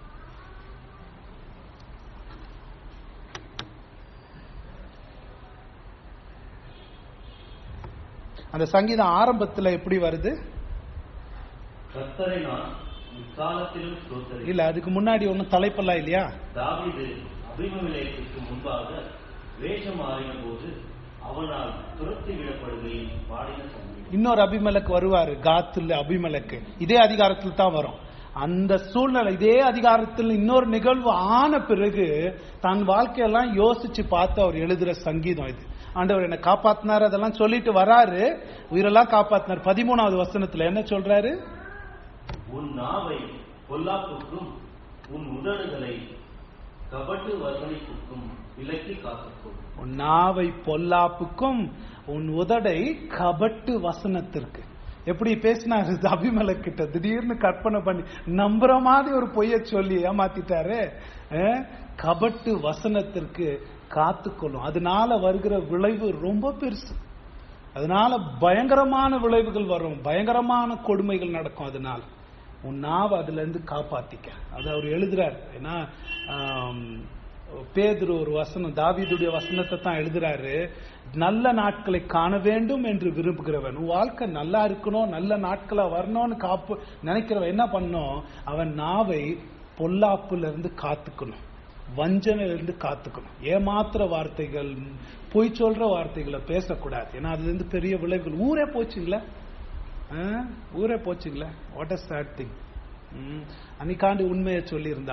அந்த சங்கீதம் ஆரம்பத்துல எப்படி வருது கர்த்தரை நான் இக்காலத்திலும் ஸ்தோத்தரி இல்ல அதுக்கு முன்னாடி ஒன்னும் தலைப்பெல்லாம் இல்லையா தாவீது அபிமவிலேயத்திற்கு முன்பாக வேஷம் மாறின போது அவனால் துரத்தி விடப்படுகையில் பாடின சங்கீதம் இன்னொரு அபிமலக்கு வருவாரு காத்துல அபிமலக்கு இதே அதிகாரத்தில் தான் வரும் அந்த சூழ்நிலை இதே அதிகாரத்தில் இன்னொரு நிகழ்வு ஆன பிறகு தன் வாழ்க்கையெல்லாம் யோசிச்சு பார்த்து அவர் எழுதுற சங்கீதம் இது ஆண்டவர் என்னை காப்பாத்தினார் அதெல்லாம் சொல்லிட்டு வராரு உயிரெல்லாம் காப்பாத்தினார் பதிமூணாவது வசனத்துல என்ன சொல்றாரு உன் நாவை பொல்லாப்புக்கும் உன் உதடுகளை கபட்டு வர்ணனைக்கும் விலக்கி காத்துக்கும் உன் நாவை பொல்லாப்புக்கும் உன் உதடை கபட்டு வசனத்திற்கு எப்படி பேசினாரு அபிமலக் கிட்ட திடீர்னு கற்பனை பண்ணி நம்புற மாதிரி ஒரு பொய்ய சொல்லி ஏமாத்திட்டாரு அஹ், கபட்டு வசனத்திற்கு காத்துக்கொள்ளும் அதனால வருகிற விளைவு ரொம்ப பெருசு அதனால பயங்கரமான விளைவுகள் வரும் பயங்கரமான கொடுமைகள் நடக்கும் அதனால உன் நாவை அதுல இருந்து காப்பாத்திக்க அது அவர் எழுதுறார் ஏன்னா ஆம், பேதுரு ஒரு வசனம் தாவீதுடைய வசனத்தை தான் எழுதுறாரு நல்ல நாட்களை காண வேண்டும் என்று விரும்புகிறவன் உன் வாழ்க்கை நல்லா இருக்கணும் நல்ல நாட்களா வரணும்னு காப்பு நினைக்கிறவன் என்ன பண்ணும் அவன் நாவை பொல்லாப்புல இருந்து காத்துக்கணும் வஞ்சனையில இருந்து காத்துக்கணும் ஏமாத்துற வார்த்தைகள் பொய் சொல்ற வார்த்தைகளை பேசக்கூடாது ஏன்னா அதுல இருந்து பெரிய விளைவுகள் ஊரே போச்சுங்களே ஆ? ஊரே போச்சுங்களே வாட் அ சேட் திங் அன்னைக்காண்டு உண்மையை சொல்லியிருந்தா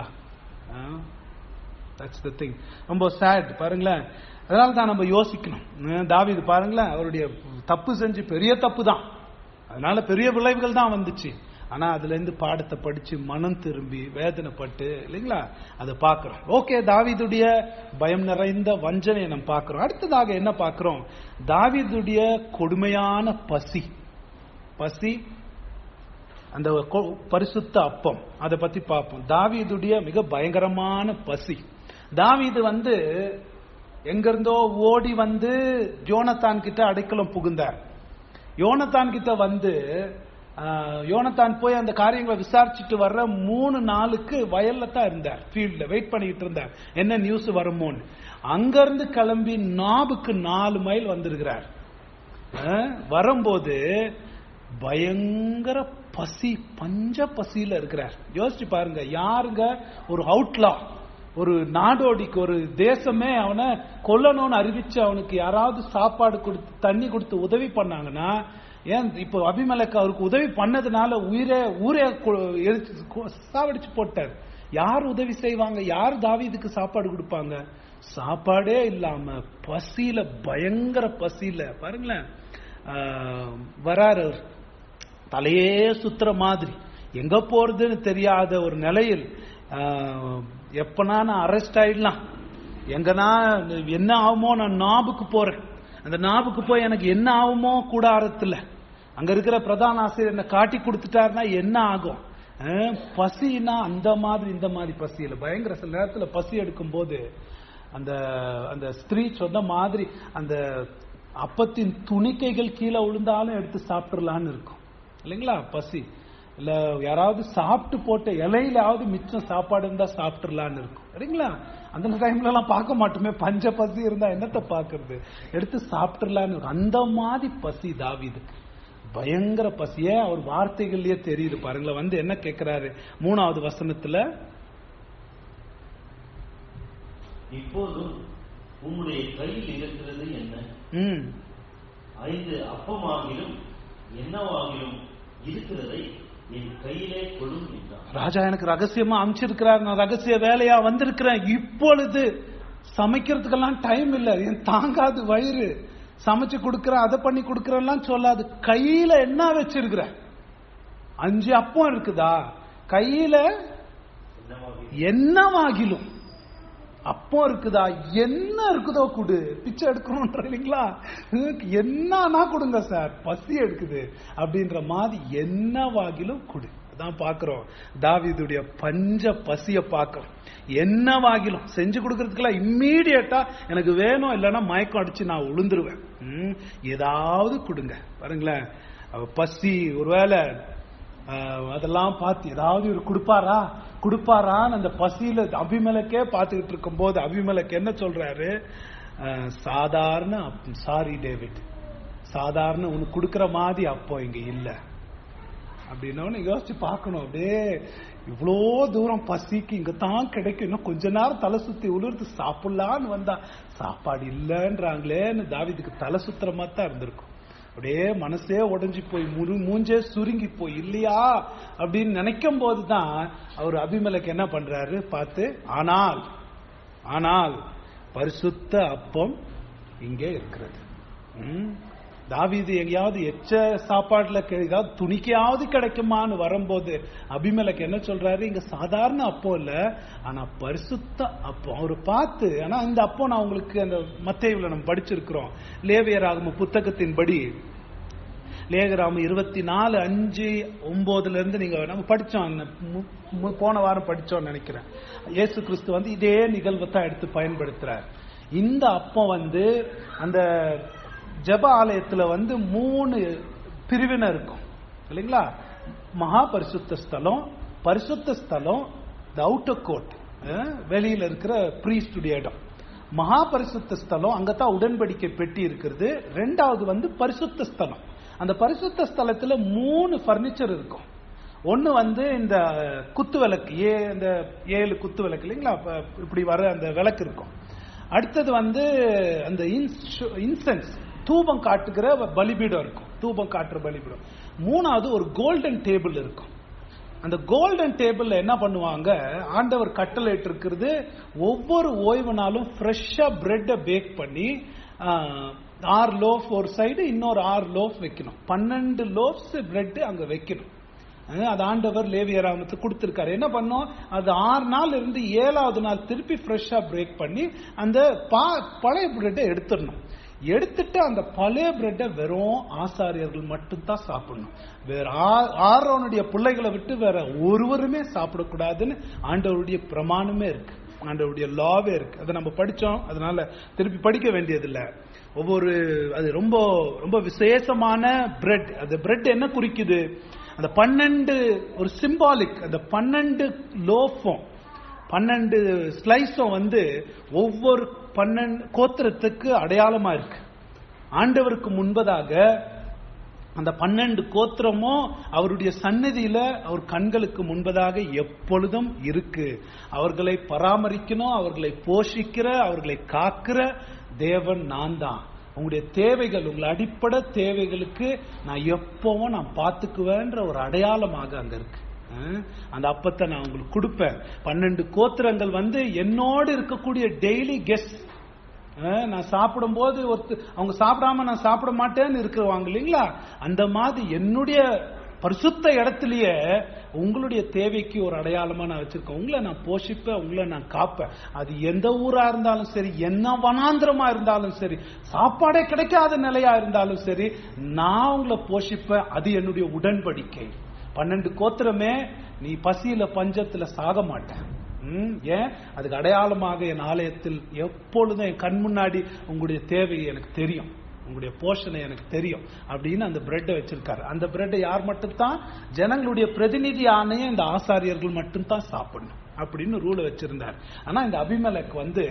தட்ஸ் த திங் ரொம்ப சேட் பாருங்களேன் அதனால தான் நம்ம யோசிக்கணும் ஆ, தாவீது பாருங்களேன் அவருடைய தப்பு செஞ்சு பெரிய தப்பு தான் அதனால பெரிய விளைவுகள் தான் வந்துச்சு ஆனா அதுல இருந்து பாடத்தை படிச்சு மனம் திரும்பி வேதனைப்பட்டு இல்லைங்களா அதை பார்க்கிறோம் ஓகே தாவீதுடைய பயம் நிறைந்த வஞ்சனையை நம்ம பார்க்கிறோம் அடுத்ததாக என்ன பார்க்கிறோம் தாவீதுடைய கொடுமையான பசி பசி அந்த கொ- பரிசுத்த அப்பம் அதை பத்தி பார்ப்போம் தாவீதுடைய மிக பயங்கரமான பசி தாவீது வந்து எங்கிருந்தோ ஓடி வந்து யோனத்தான் கிட்ட அடைக்கலம் புகுந்தார் யோனத்தான் கிட்ட வந்து ஆஹ், யோனத்தான் போய் அந்த காரியங்களை விசாரிச்சுட்டு வர்ற மூணு நாளுக்கு வயல்ல தான் இருந்தார் ஃபீல்ட்ல வெயிட் பண்ணிட்டு இருந்தார் என்ன நியூஸ் வருமோன்னு அங்கிருந்து கிளம்பி நாபுக்கு நாலு மைல் வந்திருக்கிறார் அஹ், வரும்போது பயங்கர பசி பஞ்ச பசியில இருக்கிறார் யோசிச்சு பாருங்க யாருங்க ஒரு அவுட்லா ஒரு நாடோடிக்கு ஒரு தேசமே அவனை கொல்லணும்னு அறிவிச்சு அவனுக்கு யாராவது சாப்பாடு கொடுத்து தண்ணி கொடுத்து உதவி பண்ணாங்கன்னா ஏன் இப்போ அபிமலக்கு அவருக்கு உதவி பண்ணதுனால உயிரே ஊரே கொ- எரிச்சு கொ- சாவடிச்சு போட்டார் யார் உதவி செய்வாங்க யார் தாவீதுக்கு சாப்பாடு கொடுப்பாங்க சாப்பாடே இல்லாம பசியில பயங்கர பசியில பாருங்களேன் ஆஹ், வராரு அவர். தலையே சுத்துற மாதிரி எங்க போறதுன்னு தெரியாத ஒரு நிலையில் ஆஹ், எப்பனா நான் அரெஸ்ட் ஆயிடலாம் எங்கன்னா என்ன ஆகுமோ நான் நாபுக்கு போறேன் அந்த நாபுக்கு போய் எனக்கு என்ன ஆகுமோ கூடாரத்துல அங்க இருக்கிற பிரதான ஆசிரியர் என்ன காட்டி கொடுத்துட்டாருன்னா என்ன ஆகும் அஹ், பசினா அந்த மாதிரி இந்த மாதிரி பசியில பயங்கர சில நேரத்துல பசி எடுக்கும் போது அந்த அந்த ஸ்திரீ சொன்ன மாதிரி அந்த அப்பத்தின் துணிக்கைகள் கீழே விழுந்தாலும் எடுத்து சாப்பிட்டுறலான்னு இருக்கும் இல்லைங்களா பசி இல்ல யாராவது சாப்பிட்டு போட்ட இலையிலாவது மிச்சம் சாப்பாடு இருந்தா சாப்பிட்டுறலான்னு இருக்கும் சரிங்களா அந்த டைம்ல எல்லாம் பார்க்க மாட்டோமே பஞ்ச பசி இருந்தா என்னத்த பாக்குறது எடுத்து சாப்பிட்டுறலான்னு இருக்கும் அந்த மாதிரி பசி தாவீதுக்கு பயங்கர பசியே அவர் வார்த்தைகள்லயே தெரியுது பாருங்களேன் வந்து என்ன கேட்கிறாரு மூணாவது வசனத்துல இப்போதும் உம்முடைய கையில் இருக்கிறது என்ன ம் ஐந்து அப்பமாகிலும் என்னவாகிலும் இருக்கிறதை என் கையிலே கொடும் என்றான் ராஜா எனக்கு ரகசியமா அமைச்சிருக்கிறார் நான் ரகசிய வேலையா வந்திருக்கிறேன் இப்பொழுது சமைக்கிறதுக்கெல்லாம் டைம் இல்ல என் தாங்காது வயிறு சமைச்சு கொடுக்கறேன் அதை பண்ணி கொடுக்கறேன்லாம் சொல்லாது கையில என்ன வச்சிருக்கிற அஞ்சு அப்பம் இருக்குதா கையில என்னவாகிலும் என்னவாகிலும் அப்பம் இருக்குதா என்ன இருக்குதோ குடு பிச்சை எடுக்கணும்ன்ற இல்லைங்களா என்னன்னா கொடுங்க சார் பசி எடுக்குது அப்படின்ற மாதிரி என்னவாகிலும் குடு அதான் பாக்குறோம் தாவீதுடைய பஞ்ச பசிய பாக்குறோம் என்னவாகிலும் செஞ்சு கொடுக்கறதுக்கெல்லாம் இம்மீடியட்டா எனக்கு வேணும் இல்லைன்னா மயக்கம் அடிச்சு நான் உளுந்துருவேன் ம், ஏதாவது கொடுங்க பாருங்களேன் அவ பசி ஒருவேளை ஆஹ் அதெல்லாம் பார்த்து ஏதாவது இவர் கொடுப்பாரா கொடுப்பாரான்னு அந்த பசியில அபிமலக்கே பார்த்துக்கிட்டு இருக்கும் போது அபிமலக் என்ன சொல்றாரு ஆஹ் சாதாரண சாரி டேவிட் சாதாரண உனக்கு கொடுக்கிற மாதிரி அப்போ இங்க இல்ல அப்படின்னு யோசிச்சு பார்க்கணும் அப்படியே இவ்வளோ தூரம் பசிக்கு இங்க தான் கிடைக்கும் இன்னும் கொஞ்ச நேரம் தலை சுத்தி உளுர்த்து சாப்பிடலான்னு வந்தா சாப்பாடு இல்லைன்றாங்களேன்னு தாவிதுக்கு தலை சுத்துற மாதிரி தான் இருந்திருக்கும் அப்படியே மனசே உடைஞ்சு போய் முரு மூஞ்சே சுருங்கி போய் இல்லையா அப்படின்னு நினைக்கும் போதுதான் அவர் அபிமலக்கு என்ன பண்றாரு பார்த்து ஆனால் ஆனால் பரிசுத்த அப்பம் இங்கே இருக்கிறது ம். தாவீது எங்கேயாவது எச்ச சாப்பாடுல கெ- ஏதாவது துணிக்கையாவது கிடைக்குமான்னு வரும்போது அபிமேலக்கு என்ன சொல்றாரு இங்க சாதாரண அப்போ இல்ல ஆனா பரிசுத்த அப்போ அவரு பார்த்து ஆனா இந்த அப்போ நான் உங்களுக்கு அந்த மத்தேயுல நம்ம படிச்சிருக்கிறோம் லேவியராகும் புத்தகத்தின்படி லேகராம இருபத்தி நாலு அஞ்சு ஒன்பதுல இருந்து நீங்க நம்ம படிச்சோம் அந்த மு- மு- போன வாரம் படிச்சோம்னு நினைக்கிறேன் இயேசு கிறிஸ்து வந்து இதே நிகழ்வை தான் எடுத்து பயன்படுத்துறார் இந்த அப்பம் வந்து அந்த ஜெப ஆலயத்துல வந்து மூணு பிரிவினர் இருக்கும் இல்லைங்களா மகா பரிசுத்த ஸ்தலம் பரிசுத்த ஸ்தலம் த அவுட்டர் கோட் வெளியில இருக்கிற ப்ரீஸ்டுடைய இடம் மகா பரிசுத்த ஸ்தலம் அங்கதான் உடன்படிக்கை பெட்டி இருக்கிறது ரெண்டாவது வந்து பரிசுத்த ஸ்தலம் அந்த பரிசுத்த ஸ்தலத்துல மூணு பர்னிச்சர் இருக்கும் ஒன்னு வந்து இந்த குத்து விளக்கு ஏ இந்த ஏழு குத்து விளக்கு இல்லைங்களா அப்ப இப்படி வர அந்த விளக்கு இருக்கும் அடுத்தது வந்து அந்த இன்சென்ஸ் தூபம் காட்டுகிற பலிபீடம் இருக்கும் தூபம் காட்டுற பலிபீடம் மூணாவது ஒரு கோல்டன் டேபிள் இருக்கும் அந்த கோல்டன் டேபிள்ல என்ன பண்ணுவாங்க ஆண்டவர் கட்டளையிட்டு இருக்கிறது ஒவ்வொரு ஓய்வு நாளும் ஃப்ரெஷ்ஷா பிரெட்டை பேக் பண்ணி ஆஹ், ஆறு லோஃப் ஒரு சைடு இன்னொரு ஆறு லோஃப் வைக்கணும் பன்னெண்டு லோஃப்ஸ் பிரெட் அங்க வைக்கணும் அஹ், அது ஆண்டவர் லேவியராமத்து கொடுத்திருக்காரு என்ன பண்ணோம் அது ஆறு நாள் இருந்து ஏழாவது நாள் திருப்பி ஃப்ரெஷ்ஷா பிரேக் பண்ணி அந்த பா- பழைய பிரெட்டை எடுத்துடணும் எடுத்துட்டு அந்த பழைய பிரெட்டை வெறும் ஆசாரியர்கள் மட்டும்தான் சாப்பிடணும் வேற ஆ- ஆரோனுடைய பிள்ளைகளை விட்டு வேற ஒருவருமே சாப்பிடக்கூடாதுன்னு ஆண்டவருடைய பிரமாணமே இருக்கு ஆண்டவருடைய லாவே இருக்கு அதை நம்ம படிச்சோம் அதனால திருப்பி படிக்க வேண்டியதில்ல ஒவ்வொரு அது ரொம்ப ரொம்ப விசேஷமான பிரெட் அந்த பிரெட் என்ன குறிக்குது அந்த பன்னெண்டு ஒரு சிம்பாலிக் அந்த பன்னெண்டு லோஃபம் பன்னெண்டு ஸ்லைஸும் வந்து ஒவ்வொரு பன்னெண்டு கோத்திரத்துக்கு அடையாளமா இருக்கு ஆண்டவருக்கு முன்பதாக அந்த பன்னெண்டு கோத்திரமும் அவருடைய சந்நிதியில அவர் கண்களுக்கு முன்பதாக எப்பொழுதும் இருக்கு அவர்களை பராமரிக்கணும் அவர்களை போஷிக்கிற அவர்களை காக்கிற தேவன் நான் தான் உங்களுடைய தேவைகள் உங்கள் அடிப்படை தேவைகளுக்கு நான் எப்பவும் நான் பார்த்துக்குவேன்ற ஒரு அடையாளமாக அங்க இருக்கு அஹ், அந்த அப்பத்தை நான் உங்களுக்கு கொடுப்பேன் பன்னெண்டு கோத்திரங்கள் வந்து என்னோடு இருக்கக்கூடிய டெய்லி கெஸ்ட் நான் சாப்பிடும்போது ஒருத்து அவங்க சாப்பிடாம நான் சாப்பிட மாட்டேன்னு இருக்கிறவாங்க இல்லைங்களா அந்த மாதிரி என்னுடைய பரிசுத்த இடத்துலயே உங்களுடைய தேவைக்கு ஒரு அடையாளமா நான் வச்சிருக்கேன் உங்களை நான் போஷிப்பேன் உங்களை நான் காப்பேன் அது எந்த ஊரா இருந்தாலும் சரி என்ன வனாந்திரமா இருந்தாலும் சரி சாப்பாடே கிடைக்காத நிலையா இருந்தாலும் சரி நான் உங்களை போஷிப்பேன் அது என்னுடைய உடன்படிக்கை பன்னெண்டு கோத்திரமே நீ பசியில பஞ்சத்துல சாக மாட்டேன் ம், ஏன் அதுக்கு அடையாளமாக என் ஆலயத்தில் எப்பொழுதும் என் கண் முன்னாடி உங்களுடைய தேவை எனக்கு தெரியும் உங்களுடைய போஷனை எனக்கு தெரியும் அப்படின்னு அந்த பிரெட்டை வச்சிருக்காரு அந்த பிரெட்டை யார் மட்டும்தான் ஜனங்களுடைய பிரதிநிதி ஆணையம் இந்த ஆசாரியர்கள் மட்டும்தான் சாப்பிடணும் அப்படின்னு ரூலை வச்சிருந்தார் ஆனா இந்த அபிமலக் வந்து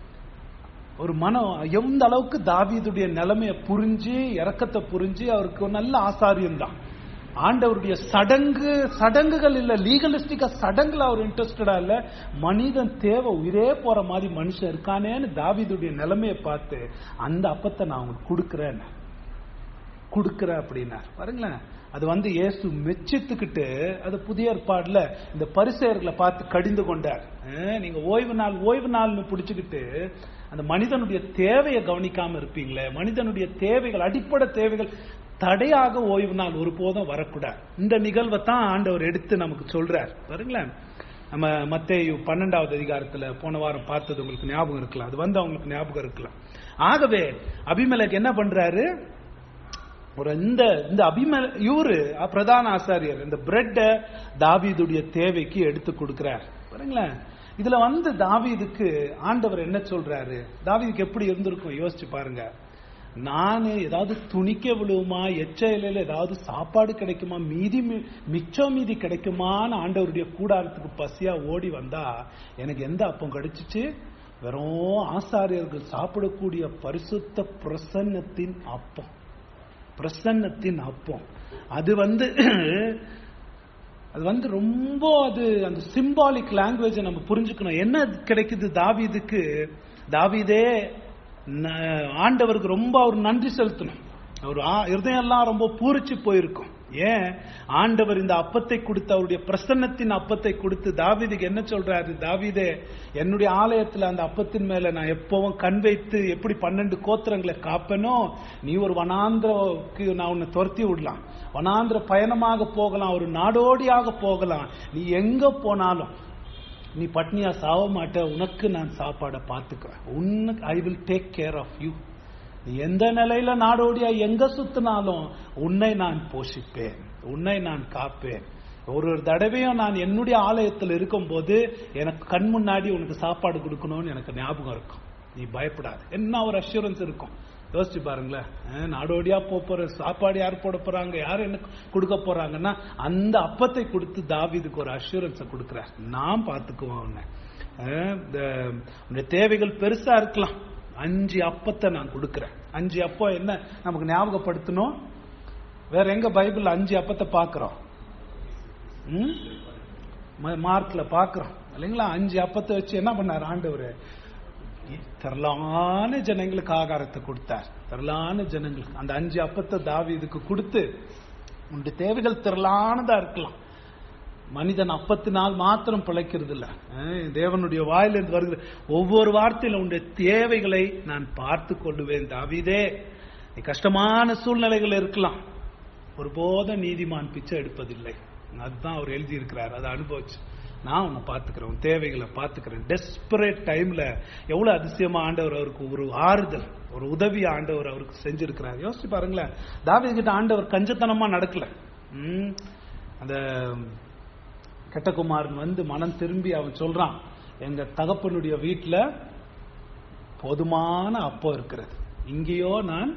ஒரு மனம் எந்த அளவுக்கு தாவீதுடைய நிலைமையை புரிஞ்சு இறக்கத்தை புரிஞ்சு அவருக்கு ஒரு நல்ல ஆசாரியம் தான் ஆண்டவருடைய சடங்கு சடங்குகள் இல்ல லீகலிஸ்டிக்கா சடங்குல அவர் இன்ட்ரெஸ்டடா இல்ல மனிதன் தேவை உயிரே போற மாதிரி மனுஷன் இருக்கானேன்னு தாவீதுடைய நிலைமையை பார்த்து அந்த அப்பத்தை நான் உங்களுக்கு கொடுக்கிறேன் கொடுக்கிற அப்படின்னார் பாருங்களேன் அது வந்து இயேசு மெச்சித்துக்கிட்டு அது புதிய ஏற்பாடுல இந்த பரிசெயர்களை பார்த்து கடிந்து கொண்டார் அஹ், நீங்க ஓய்வு நாள் ஓய்வு நாள்னு பிடிச்சுக்கிட்டு அந்த மனிதனுடைய தேவையை கவனிக்காம இருப்பீங்களே மனிதனுடைய தேவைகள் அடிப்படை தேவைகள் தடையாக ஓய்வு நாள் ஒருபோதும் வரக்கூடாது இந்த நிகழ்வை தான் ஆண்டவர் எடுத்து நமக்கு சொல்றார் பாருங்களேன் நம்ம மத்தேயு பன்னெண்டாவது அதிகாரத்துல போன வாரம் பார்த்தது உங்களுக்கு ஞாபகம் இருக்கலாம் அது வந்து அவங்களுக்கு ஞாபகம் இருக்கலாம் ஆகவே அபிமலக் என்ன பண்றாரு ஒரு இந்த இந்த அபிமல இவரு அஹ், பிரதான ஆசாரியர் இந்த பிரெட்ட தாவீதுடைய தேவைக்கு எடுத்து கொடுக்கிறார் பாருங்களேன் இதுல வந்து தாவீதுக்கு ஆண்டவர் என்ன சொல்றாரு தாவீதுக்கு எப்படி இருந்திருக்கும் யோசிச்சு பாருங்க நான் ஏதாவது துணிக்க விழுவுமா எச்ச இலையில ஏதாவது சாப்பாடு கிடைக்குமா மீதி மி- மிச்சம் மீதி கிடைக்குமான்னு ஆண்டவருடைய கூடாரத்துக்கு பசியா ஓடி வந்தா எனக்கு எந்த அப்பம் கிடைச்சிச்சு வெறும் ஆசாரியர்கள் சாப்பிடக்கூடிய பரிசுத்த பிரசன்னத்தின் அப்பம் பிரசன்னத்தின் அப்பம் அது வந்து அது வந்து ரொம்ப அது அந்த சிம்பாலிக் லாங்குவேஜை நம்ம புரிஞ்சுக்கணும் என்ன கிடைக்குது தாவீதுக்கு தாவீதே ந- ஆண்டவருக்கு ரொம்ப அவர் நன்றி செலுத்தணும் அவர் ஆ- இருதயம் எல்லாம் ரொம்ப பூரிச்சு போயிருக்கும் ஏன் ஆண்டவர் இந்த அப்பத்தை கொடுத்து அவருடைய பிரசன்னத்தின் அப்பத்தை கொடுத்து தாவீதுக்கு என்ன சொல்றாரு தாவீதே என்னுடைய ஆலயத்துல அந்த அப்பத்தின் மேல நான் எப்பவும் கண் வைத்து எப்படி பன்னெண்டு கோத்திரங்களை காப்பேனோ நீ ஒரு வனாந்திரக்கு நான் உன்னை துரத்தி விடலாம் வனாந்திர பயணமாக போகலாம் ஒரு நாடோடியாக போகலாம் நீ எங்க போனாலும் நீ பட்னியா சாவ மாட்ட உனக்கு நான் சாப்பாடை பார்த்துக்குவேன் உனக்கு I will take care of you நீ எந்த நிலையில நாடோடியா எங்க சுத்தினாலும் உன்னை நான் போஷிப்பேன் உன்னை நான் காப்பேன் ஒரு ஒரு தடவையும் நான் என்னுடைய ஆலயத்தில் இருக்கும்போது எனக்கு கண் முன்னாடி உனக்கு சாப்பாடு கொடுக்கணும்னு எனக்கு ஞாபகம் இருக்கும் நீ பயப்படாத என்ன ஒரு அஷூரன்ஸ் இருக்கும் யோசிச்சு பாருங்களேன் அஹ், நாடோடியா போப் போற சாப்பாடு யார் போட போறாங்க யார் என்ன கொடுக்க போறாங்கன்னா அந்த அப்பத்தை கொடுத்து தாவீதுக்கு ஒரு அஷூரன்ஸை கொடுக்கிறார் நான் பார்த்துக்குவேன் உன்னை அஹ், இந்த- உன்னுடைய தேவைகள் பெருசா இருக்கலாம் அஞ்சு அப்பத்தை நான் கொடுக்கிறேன் அஞ்சு அப்பம் என்ன நமக்கு ஞாபகப்படுத்தணும் வேற எங்க பைபிள் அஞ்சு அப்பத்தை பார்க்கிறோம் ம்? ம- மார்க்ல பார்க்கிறோம் இல்லைங்களா அஞ்சு அப்பத்தை வச்சு என்ன பண்ணார் ஆண்டவர் திரளான ஜனங்களுக்கு ஆகாரத்தை கொடுத்தார் திரளான ஜனங்களுக்கு அந்த அஞ்சு அப்பத்தை தாவீதுக்கு கொடுத்து உன்னுடைய தேவைகள் திரளானதா இருக்கலாம் மனிதன் அப்பத்தினால் மாத்திரம் பிழைக்கிறது இல்ல அஹ் தேவனுடைய வாயிலிருந்து வருகிற ஒவ்வொரு வார்த்தையிலும் உன்னுடைய தேவைகளை நான் பார்த்து கொள்ளுவேன் தாவீதே நீ கஷ்டமான சூழ்நிலைகள் இருக்கலாம் ஒருபோதும் நீதிமான் பிச்சை எடுப்பதில்லை அதுதான் அவர் எழுதி இருக்கிறார் அதை அனுபவிச்சு நான் உன்னை பார்த்துக்கிறேன் உன் தேவைகளை பார்த்துக்கிறேன் டெஸ்பரேட் டைம்ல எவ்வளவு அதிசயமா ஆண்டவர் அவருக்கு ஒரு ஆறுதல் ஒரு உதவி ஆண்டவர் அவருக்கு செஞ்சிருக்கிறார் யோசிச்சு பாருங்களேன் தாவீது கிட்ட ஆண்டவர் கஞ்சத்தனமா நடக்கல ம், அந்த கெட்டகுமாரன் வந்து மனம் திரும்பி அவன் சொல்றான் எங்க தகப்பனுடைய வீட்டுல போதுமான அப்பம் இருக்கிறது இங்கேயோ நான்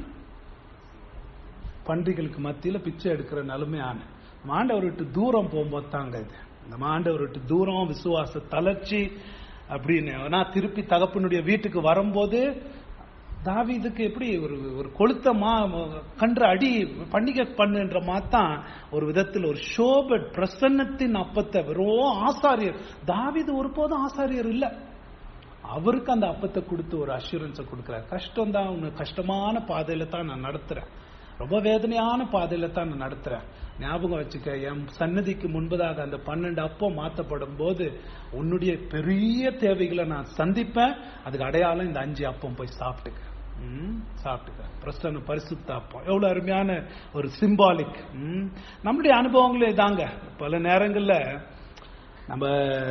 பன்றிகளுக்கு மத்தியில பிச்சை எடுக்கிற நிலைமையான ஆண்டவர் விட்டு தூரம் போகும்போது தாங்க இது இந்த ஆண்டவர் விட்டு தூரம் விசுவாச தளர்ச்சி அப்படின்னு ஆனா திருப்பி தகப்பனுடைய வீட்டுக்கு வரும்போது தாவீதுக்கு எப்படி ஒரு ஒரு கொளுத்த மா கன்ற அடி பண்டிகை பண்ணுன்ற மாத்தான் ஒரு விதத்தில் ஒரு சோபட் பிரசன்னத்தின் அப்பத்தை வெறும் ஆசாரியர் தாவீது ஒருபோதும் ஆசாரியர் இல்ல அவருக்கு அந்த அப்பத்தை கொடுத்து ஒரு அஷூரன்ஸை கொடுக்கிறார் கஷ்டம் தான் உன்னை கஷ்டமான பாதையில தான் நான் நடத்துறேன் ரொம்ப வேதனையான பாதையில தான் நான் நடத்துறேன் ஞாபகம் வச்சுக்க என் சன்னதிக்கு முன்பதாக அந்த பன்னெண்டு அப்பம் மாத்தப்படும் போது உன்னுடைய பெரிய தேவைகளை நான் சந்திப்பேன் அதுக்கு அடையாளம் இந்த அஞ்சு அப்பம் போய் சாப்பிட்டுக்க ம், சாப்பிட்டுக்க பிரசன்ன பரிசுத்த அப்பம் எவ்வளவு அருமையான ஒரு சிம்பாலிக் நம்முடைய அனுபவங்களே தாங்க பல நேரங்கள்ல நம்ம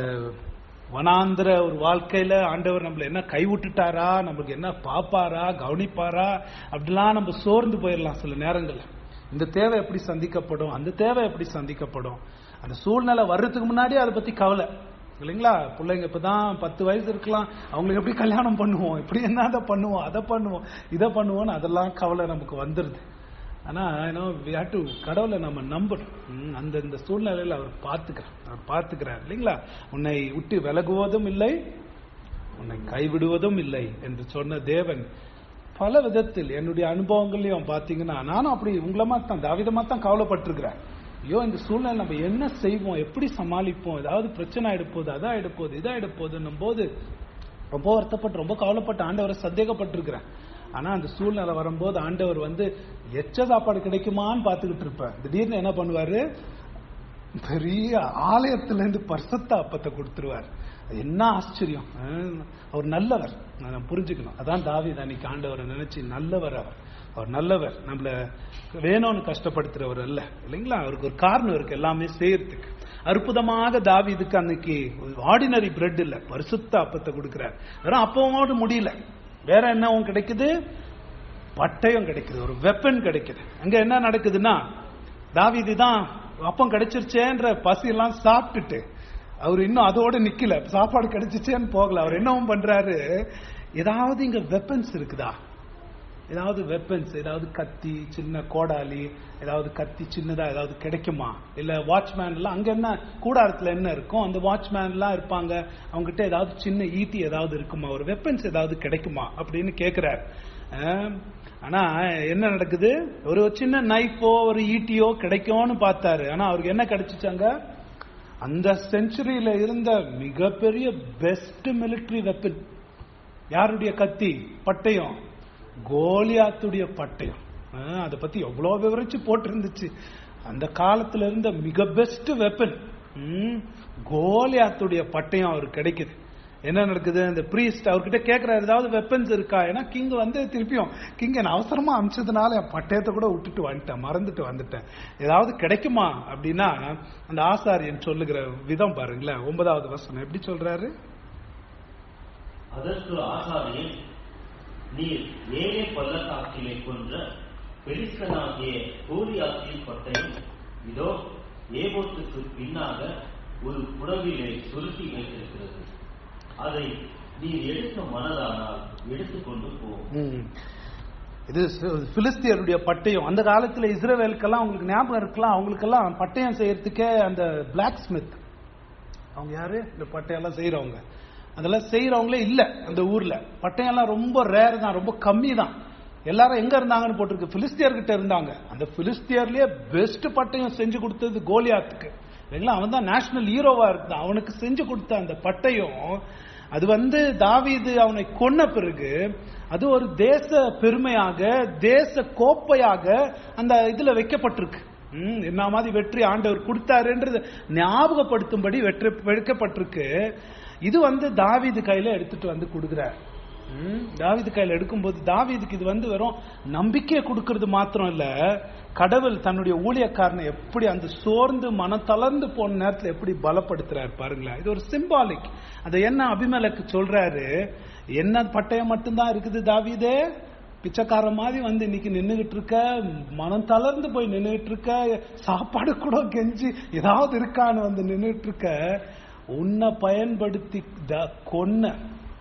வனாந்திர ஒரு வாழ்க்கையில ஆண்டவர் நம்மள என்ன கைவிட்டுட்டாரா நமக்கு என்ன பாப்பாரா கவனிப்பாரா அப்படிலாம் நம்ம சோர்ந்து போயிடலாம் சில நேரங்கள்ல இந்த தேவை எப்படி சந்திக்கப்படும் அந்த தேவை எப்படி சந்திக்கப்படும் அந்த சூழ்நிலை வர்றதுக்கு முன்னாடி அதை பத்தி கவலை இல்லைங்களா பிள்ளைங்க இப்பதான் பத்து வயசு இருக்கலாம் அவங்களுக்கு எப்படி கல்யாணம் பண்ணுவோம் எப்படி என்ன அதை பண்ணுவோம் அதை பண்ணுவோம் இதை பண்ணுவோம்னு அதெல்லாம் கவலை நமக்கு வந்துருது ஆனா ஏன்னா we have to கடவுளை நம்ம நம்பணும் ம், அந்த இந்த சூழ்நிலையில அவர் பார்த்துக்கிறார் அவர் பார்த்துக்கிறார் இல்லைங்களா உன்னை விட்டு விலகுவதும் இல்லை உன்னை கைவிடுவதும் இல்லை என்று சொன்ன தேவன் பல விதத்தில் என்னுடைய அனுபவங்களையும் பாத்தீங்கன்னா நானும் அப்படி உங்களை மாதிரி தான் தாவிதமா தான் கவலைப்பட்டிருக்கிறேன் ஐயோ இந்த சூழ்நிலை நம்ம என்ன செய்வோம் எப்படி சமாளிப்போம் ஏதாவது பிரச்சனை ஆயிடுப்போகுது அதான் ஆயிடுப்போகுது இதா ஆயிடுப்போகுதுன்னும் போது ரொம்ப வருத்தப்பட்டு ரொம்ப கவலைப்பட்டு ஆண்டவரை சந்தேகப்பட்டிருக்கிறேன் ஆனா அந்த சூழ்நிலை வரும்போது ஆண்டவர் வந்து எச்ச சாப்பாடு கிடைக்குமான்னு பார்த்துக்கிட்டு இருப்பேன் திடீர்னு என்ன பண்ணுவாரு பெரிய ஆலயத்துல இருந்து பரிசுத்த அப்பத்தை கொடுத்துருவார் அது என்ன ஆச்சரியம் அஹ் அவர் நல்லவர் நான் புரிஞ்சுக்கணும் அதான் தாவீது அன்னைக்கு ஆண்டவரை நினைச்சு நல்லவர் அவர் அவர் நல்லவர் நம்மள வேணும்னு கஷ்டப்படுத்துறவர் அல்ல இல்லைங்களா அவருக்கு ஒரு காரணம் இருக்கு எல்லாமே செய்யறதுக்கு அற்புதமாக தாவீதுக்கு அன்னைக்கு ஆர்டினரி பிரெட் இல்ல பரிசுத்த அப்பத்தை கொடுக்கிறார் வெறும் அப்பவோடு முடியல வேற என்ன கிடைக்குது பட்டயம் கிடைக்குது ஒரு வெப்பன் கிடைக்குது அங்க என்ன நடக்குதுன்னா தாவீது தான் அப்பம் கிடைச்சிருச்சேன்ற பசி எல்லாம் சாப்பிட்டுட்டு அவர் இன்னும் அதோட நிக்கல சாப்பாடு கிடைச்சிச்சேன்னு போகல அவர் என்னவும் பண்றாரு ஏதாவது இங்க வெப்பன்ஸ் இருக்குதா ஏதாவது வெப்பன்ஸ் ஏதாவது கத்தி சின்ன கோடாலி ஏதாவது கத்தி சின்னதா ஏதாவது கிடைக்குமா இல்ல வாட்ச்மேன் எல்லாம் அங்க என்ன கூடாரத்துல என்ன இருக்கும் அந்த வாட்ச்மேன் எல்லாம் இருப்பாங்க அவங்க கிட்ட ஏதாவது சின்ன ஈட்டி ஏதாவது இருக்குமா ஒரு வெப்பன்ஸ் ஏதாவது கிடைக்குமா அப்படின்னு கேக்குறாரு அஹ், ஆனா என்ன நடக்குது ஒரு சின்ன நைஃபோ ஒரு ஈட்டியோ கிடைக்கும்னு பார்த்தாரு ஆனா அவருக்கு என்ன கிடைச்சிச்சாங்க அந்த செஞ்சுரியில இருந்த மிகப்பெரிய பெஸ்ட் மிலிட்டரி வெப்பன் யாருடைய கத்தி பட்டயம் கோலியாத்துடைய பட்டயம் அஹ், அதை பத்தி எவ்வளவு விவரிச்சு போட்டிருந்துச்சு அந்த காலத்துல இருந்த மிக பெஸ்ட் வெப்பன் கோலியாத்துடைய பட்டயம் அவருக்கு கிடைக்குது என்ன நடக்குது அந்த பிரீஸ்ட் அவர்கிட்ட கேட்கிறாரு ஏதாவது வெப்பன்ஸ் இருக்கா ஏன்னா கிங் வந்து திருப்பியும் கிங் என்ன அவசரமா அமிச்சதுனால என் பட்டயத்தை கூட விட்டுட்டு வந்துட்டேன் மறந்துட்டு வந்துட்டேன் ஏதாவது கிடைக்குமா அப்படின்னா அந்த ஆசாரியன் சொல்லுகிற விதம் பாருங்களேன் ஒன்பதாவது வசனம் எப்படி சொல்றாரு அதற்கு ஆசாரியன் நீர் ஏழை பள்ளத்தாக்கிலே கொன்ற பெலிஸ்தனாகிய கோலியாத்தின் பட்டயம் இதோ ஏபோத்துக்கு பின்னாக ஒரு புடவிலே சுருட்டி வைத்திருக்கிறது அதை நீர் எடுக்க மனதானால் எடுத்துக்கொண்டு போ ம். இது சு- பிலிஸ்தியருடைய பட்டயம் அந்த காலத்துல இஸ்ரேவேலுக்கெல்லாம் உங்களுக்கு ஞாபகம் இருக்கலாம் அவங்களுக்கெல்லாம் பட்டயம் செய்யறதுக்கே அந்த பிளாக் ஸ்மித் அவங்க யாரு இந்த பட்டயம்லாம் செய்யறவங்க அதெல்லாம் செய்யறவங்களே இல்ல அந்த ஊர்ல பட்டயம்லாம் ரொம்ப ரேர் தான் ரொம்ப கம்மி தான் எல்லாரும் எங்க இருந்தாங்கன்னு போட்டிருக்கு பிலிஸ்தியர்கிட்ட இருந்தாங்க அந்த பிலிஸ்தியர்லயே பெஸ்ட் பட்டயம் செஞ்சு கொடுத்தது கோலியாத்துக்கு இல்லைங்களா அவன் தான் நேஷனல் ஹீரோவா இருந்தான் அவனுக்கு செஞ்சு கொடுத்த அந்த பட்டயம் அது வந்து தாவீது அவனை கொன்ன பிறகு அது ஒரு தேச பெருமையாக தேச கோப்பையாக அந்த இதுல வைக்கப்பட்டிருக்கு ம், என்ன மாதிரி வெற்றி ஆண்டவர் கொடுத்தாருன்றது ஞாபகப்படுத்தும்படி வெற்றி வைக்கப்பட்டிருக்கு இது வந்து தாவீது கையில எடுத்துட்டு வந்து கொடுக்குறார் ம், தாவீது கையில எடுக்கும்போது தாவீதுக்கு இது வந்து வெறும் நம்பிக்கையை கொடுக்கறது மாத்திரம் இல்ல கடவுள் தன்னுடைய ஊழியக்காரனை எப்படி அந்த சோர்ந்து மனம் தளர்ந்து போன நேரத்துல எப்படி பலப்படுத்துறாரு பாருங்களேன் இது ஒரு சிம்பாலிக் அதை என்ன அபிமேலக்கு சொல்றாரு என்ன பட்டயம் மட்டும்தான் இருக்குது தாவீதே பிச்சைக்கார மாதிரி வந்து இன்னைக்கு நின்னுகிட்டு இருக்க மனம் தளர்ந்து போய் நின்னுகிட்டு இருக்க சாப்பாடு கூட கெஞ்சி ஏதாவது இருக்கான்னு வந்து நின்னுகிட்டு இருக்க உன்னை பயன்படுத்தி த- கொன்ன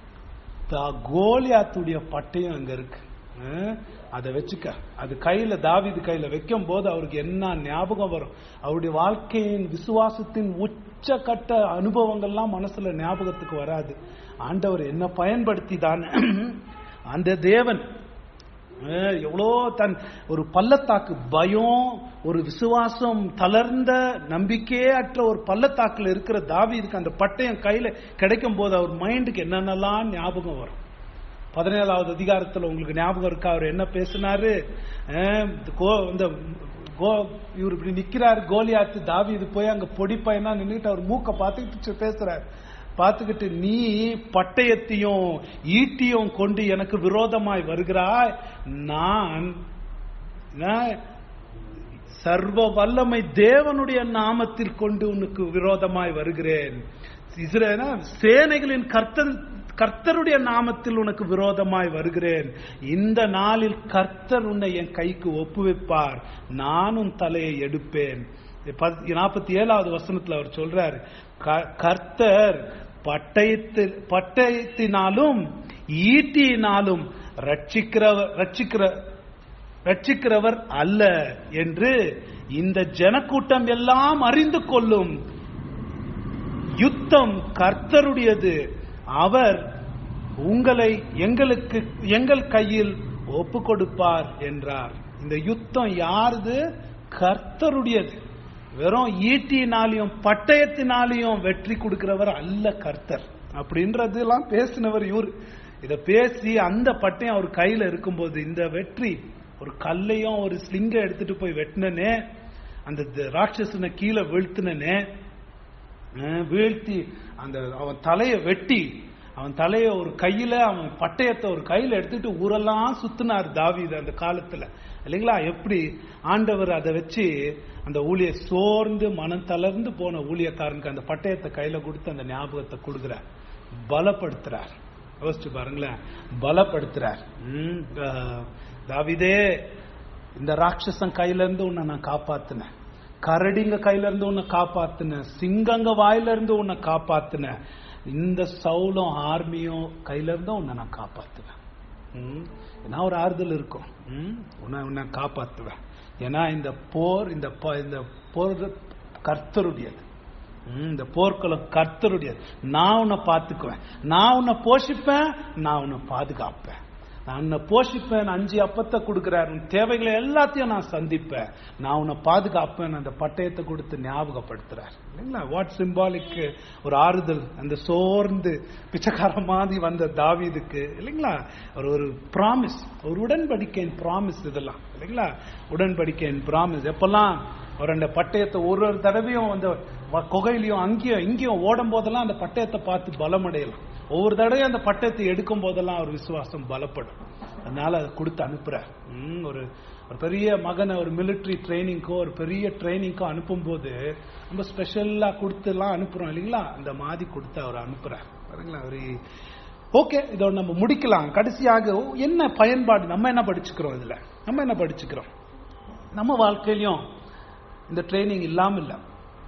த- கோலியாத்துடைய பட்டயம் அங்க இருக்கு அஹ், அதை வச்சுக்க அது கையில தாவீது கையில வைக்கும் போது அவருக்கு என்ன ஞாபகம் வரும் அவருடைய வாழ்க்கையின் விசுவாசத்தின் உச்சக்கட்ட அனுபவங்கள்லாம் மனசுல ஞாபகத்துக்கு வராது ஆண்டவர் என்ன பயன்படுத்தி தான் அந்த தேவன் அஹ், எவ்வளோ தன் ஒரு பள்ளத்தாக்கு பயம் ஒரு விசுவாசம் தளர்ந்த நம்பிக்கையே அற்ற ஒரு பள்ளத்தாக்குல இருக்கிற தாவீதுக்கு அந்த பட்டயம் கையில கிடைக்கும் போது அவர் மைண்டுக்கு என்னென்னலாம் ஞாபகம் வரும் பதினேழாவது அதிகாரத்துல உங்களுக்கு ஞாபகம் இருக்கா அவர் என்ன பேசினாரு அஹ், இந்த கோ- இந்த கோ இவர் இப்படி நிக்கிறாரு கோலியாத்து தாவீது போய் அங்க பொடி பையனா நின்னுட்டு அவர் மூக்க பார்த்துக்கிட்டு பேசுறாரு பார்த்துக்கிட்டு நீ பட்டயத்தையும் ஈட்டியும் கொண்டு எனக்கு விரோதமாய் வருகிறாய் நான் நான் சர்வ வல்லமை தேவனுடைய நாமத்தில் கொண்டு உனக்கு விரோதமாய் வருகிறேன் இஸ்ரேல சேனைகளின் கர்த்தர் கர்த்தருடைய நாமத்தில் உனக்கு விரோதமாய் வருகிறேன் இந்த நாளில் கர்த்தர் உன்னை என் கைக்கு ஒப்புவிப்பார் நானும் தலையை எடுப்பேன் நாற்பத்தி ஏழாவது வசனத்துல அவர் சொல்றாரு "க- கர்த்தர் பட்டயத்து பட்டயத்தினாலும் ஈட்டியினாலும் ரட்சிக்கிறவர் ரட்சிக்கிற ரட்சிக்கிறவர் அல்ல என்று இந்த ஜனக்கூட்டம் எல்லாம் அறிந்து கொள்ளும் யுத்தம் கர்த்தருடையது அவர் உங்களை எங்களுக்கு எங்கள் கையில் ஒப்பு கொடுப்பார் என்றார் இந்த யுத்தம் யாருது கர்த்தருடையது வெறும் ஈட்டினாலையும் பட்டயத்தினாலையும் வெற்றி கொடுக்கிறவர் அல்ல கர்த்தர் அப்படின்றதெல்லாம் பேசினவர் இவர் இத பேசி அந்த பட்டயம் அவர் கையில இருக்கும்போது இந்த வெற்றி ஒரு கல்லையும் ஒரு ஸ்லிங்க எடுத்துட்டு போய் வெட்டினனே அந்த த- ராட்சசனை கீழே வீழ்த்தினனே அஹ் வீழ்த்தி அந்த அவன் தலையை வெட்டி அவன் தலைய ஒரு கையில அவன் பட்டயத்தை ஒரு கையில எடுத்துட்டு ஊரெல்லாம் சுத்தினார் தாவீது அந்த காலத்துல இல்லைங்களா எப்படி ஆண்டவர் அதை வச்சு அந்த ஊழிய சோர்ந்து மனம் தளர்ந்து போன ஊழியக்காரனுக்கு அந்த பட்டயத்தை கையில கொடுத்து அந்த ஞாபகத்தை கொடுக்குறார் பலப்படுத்துறார் யோசிச்சு பாருங்களேன் பலப்படுத்துறார் ம், அஹ், தாவீதே இந்த ராட்சசன் கையில இருந்து உன்னை நான் காப்பாத்தினேன் கரடிங்க கையில இருந்து உன்னை காப்பாத்தினேன் சிங்கங்க வாயில இருந்து உன்னை காப்பாத்தினேன் இந்த சவுலும் ஆர்மியும் கையில இருந்தும் உன்னை நான் காப்பாத்துவேன் ம், ஏன்னா ஒரு ஆறுதல் இருக்கும் ம், உன்னை உன்னை காப்பாத்துவேன் ஏன்னா இந்த போர் இந்த ப- இந்த போர் கர்த்தருடையது ம், இந்த போர்க்களம் கர்த்தருடையது நான் உன்னை பார்த்துக்குவேன் நான் உன்னை போஷிப்பேன் நான் உன்னை பாதுகாப்பேன் நான் உன்னை போஷிப்பேன் அஞ்சு அப்பத்தை கொடுக்கிறார் உன் தேவைகளை எல்லாத்தையும் நான் சந்திப்பேன் நான் உன்னை பாதுகாப்பேன் அந்த பட்டயத்தை கொடுத்து ஞாபகப்படுத்துறார் இல்லைங்களா வாட் சிம்பாலிக் ஒரு ஆறுதல் அந்த சோர்ந்து பிச்சைக்கார மாதிரி வந்த தாவீதுக்கு இல்லைங்களா ஒரு ஒரு ப்ராமிஸ் ஒரு உடன்படிக்கையின் ப்ராமிஸ் இதெல்லாம் இல்லைங்களா உடன்படிக்கையின் ப்ராமிஸ் எப்பெல்லாம் அவர் அந்த பட்டயத்தை ஒரு ஒரு தடவையும் அந்த வ- குகையிலயும் அங்கேயும் இங்கேயும் ஓடும் போதெல்லாம் அந்த பட்டயத்தை பார்த்து பலமடையலாம் ஒவ்வொரு தடவையும் அந்த பட்டயத்தை எடுக்கும் போதெல்லாம் அவர் விசுவாசம் பலப்படும் அதனால அதை கொடுத்து அனுப்புறார் ம், ஒரு ஒரு பெரிய மகனை ஒரு மிலிட்டரி ட்ரைனிங்க்கோ ஒரு பெரிய ட்ரைனிங்க்கோ அனுப்பும்போது ரொம்ப ஸ்பெஷலா கொடுத்துலாம் அனுப்புறோம் இல்லைங்களா அந்த மாதிரி கொடுத்து அவர் அனுப்புறார் பாருங்களா ஒரு ஓகே இதோட நம்ம முடிக்கலாம் கடைசியாக என்ன பயன்பாடு நம்ம என்ன படிச்சுக்கிறோம் இதுல நம்ம என்ன படிச்சுக்கிறோம் நம்ம வாழ்க்கையிலும் இந்த ட்ரைனிங் இல்லாம இல்ல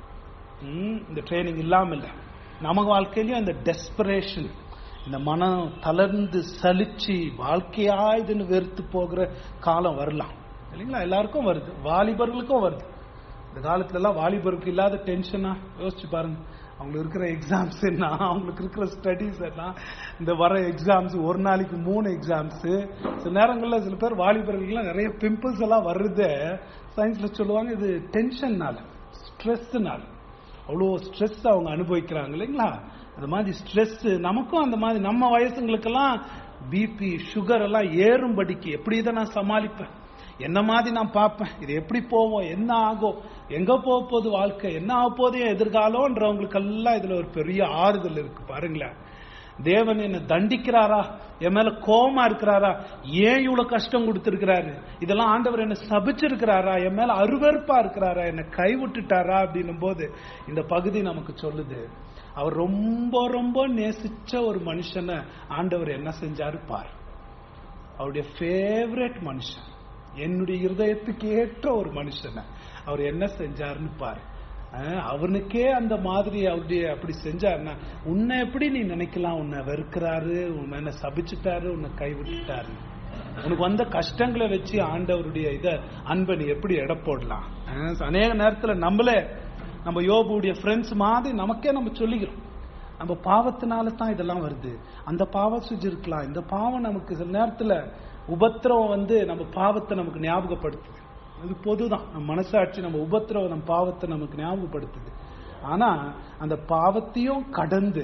ம், இந்த ட்ரைனிங் இல்லாம இல்ல நம்ம வாழ்க்கையிலயும் இந்த டெஸ்பரேஷன் இந்த மனம் தளர்ந்து சலிச்சு வாழ்க்கையா இதுன்னு வெறுத்து போகிற காலம் வரலாம் இல்லைங்களா எல்லாருக்கும் வருது வாலிபர்களுக்கும் வருது இந்த காலத்துல எல்லாம் வாலிபருக்கு இல்லாத டென்ஷனா யோசிச்சு பாருங்க அவங்களுக்கு இருக்கிற எக்ஸாம்ஸ் என்ன அவங்களுக்கு இருக்கிற ஸ்டடீஸ் என்ன இந்த வர எக்ஸாம்ஸ் ஒரு நாளைக்கு மூணு எக்ஸாம்ஸ் சில நேரங்கள்ல சில பேர் வாலிபர்களுக்குலாம் நிறைய பிம்பிள்ஸ் எல்லாம் வருது சயின்ஸ்ல சொல்லுவாங்க இது டென்ஷன்னால ஸ்ட்ரெஸ்னால அவ்வளோ ஸ்ட்ரெஸ் அவங்க அனுபவிக்கிறாங்க இல்லைங்களா அந்த மாதிரி ஸ்ட்ரெஸ் நமக்கும் அந்த மாதிரி நம்ம வயசுங்களுக்கெல்லாம் பிபி சுகர் எல்லாம் ஏறும்படிக்கு எப்படி இதை நான் சமாளிப்பேன் என்ன மாதிரி நான் பார்ப்பேன் இது எப்படி போவோம் என்ன ஆகும் எங்க போக போகுது வாழ்க்கை என்ன ஆக போகுது என் எதிர்காலம்ன்றவங்களுக்கெல்லாம் இதுல ஒரு பெரிய ஆறுதல் இருக்கு பாருங்களேன் தேவன் என்ன தண்டிக்கிறாரா என் மேல கோபமா இருக்கிறாரா ஏன் இவ்வளவு கஷ்டம் கொடுத்திருக்கிறாரு இதெல்லாம் ஆண்டவர் என்ன சபிச்சிருக்கிறாரா என் மேல அருவருப்பா இருக்கிறாரா என்ன கைவிட்டுட்டாரா அப்படின்னும் போது இந்த பகுதி நமக்கு சொல்லுது அவர் ரொம்ப ரொம்ப நேசிச்ச ஒரு மனுஷனை ஆண்டவர் என்ன செஞ்சாரு பார் அவருடைய ஃபேவரட் மனுஷன் என்னுடைய இருதயத்துக்கு ஏற்ற ஒரு மனுஷனை அவர் என்ன செஞ்சாருன்னு பாரு அஹ் அவனுக்கே அந்த மாதிரி அவருடைய அப்படி செஞ்சாருன்னா உன்னை எப்படி நீ நினைக்கலாம் உன்னை வெறுக்கிறாரு உன்னை என்ன சபிச்சுட்டாரு உன்னை கைவிட்டுட்டாரு உனக்கு வந்த கஷ்டங்களை வச்சு ஆண்டவருடைய இத அன்பை நீ எப்படி எடை போடலாம் அஹ் அநேக நேரத்துல நம்மளே நம்ம யோபுடைய ஃப்ரெண்ட்ஸ் மாதிரி நமக்கே நம்ம சொல்லிக்கிறோம் நம்ம பாவத்தினால தான் இதெல்லாம் வருது அந்த பாவம் செஞ்சிருக்கலாம் இந்த பாவம் நமக்கு சில நேரத்துல உபத்திரவம் வந்து நம்ம பாவத்தை நமக்கு ஞாபகப்படுத்துது அது பொதுதான் நம்ம மனசாட்சி நம்ம உபத்திரவம் நம்ம பாவத்தை நமக்கு ஞாபகப்படுத்துது ஆனா அந்த பாவத்தையும் கடந்து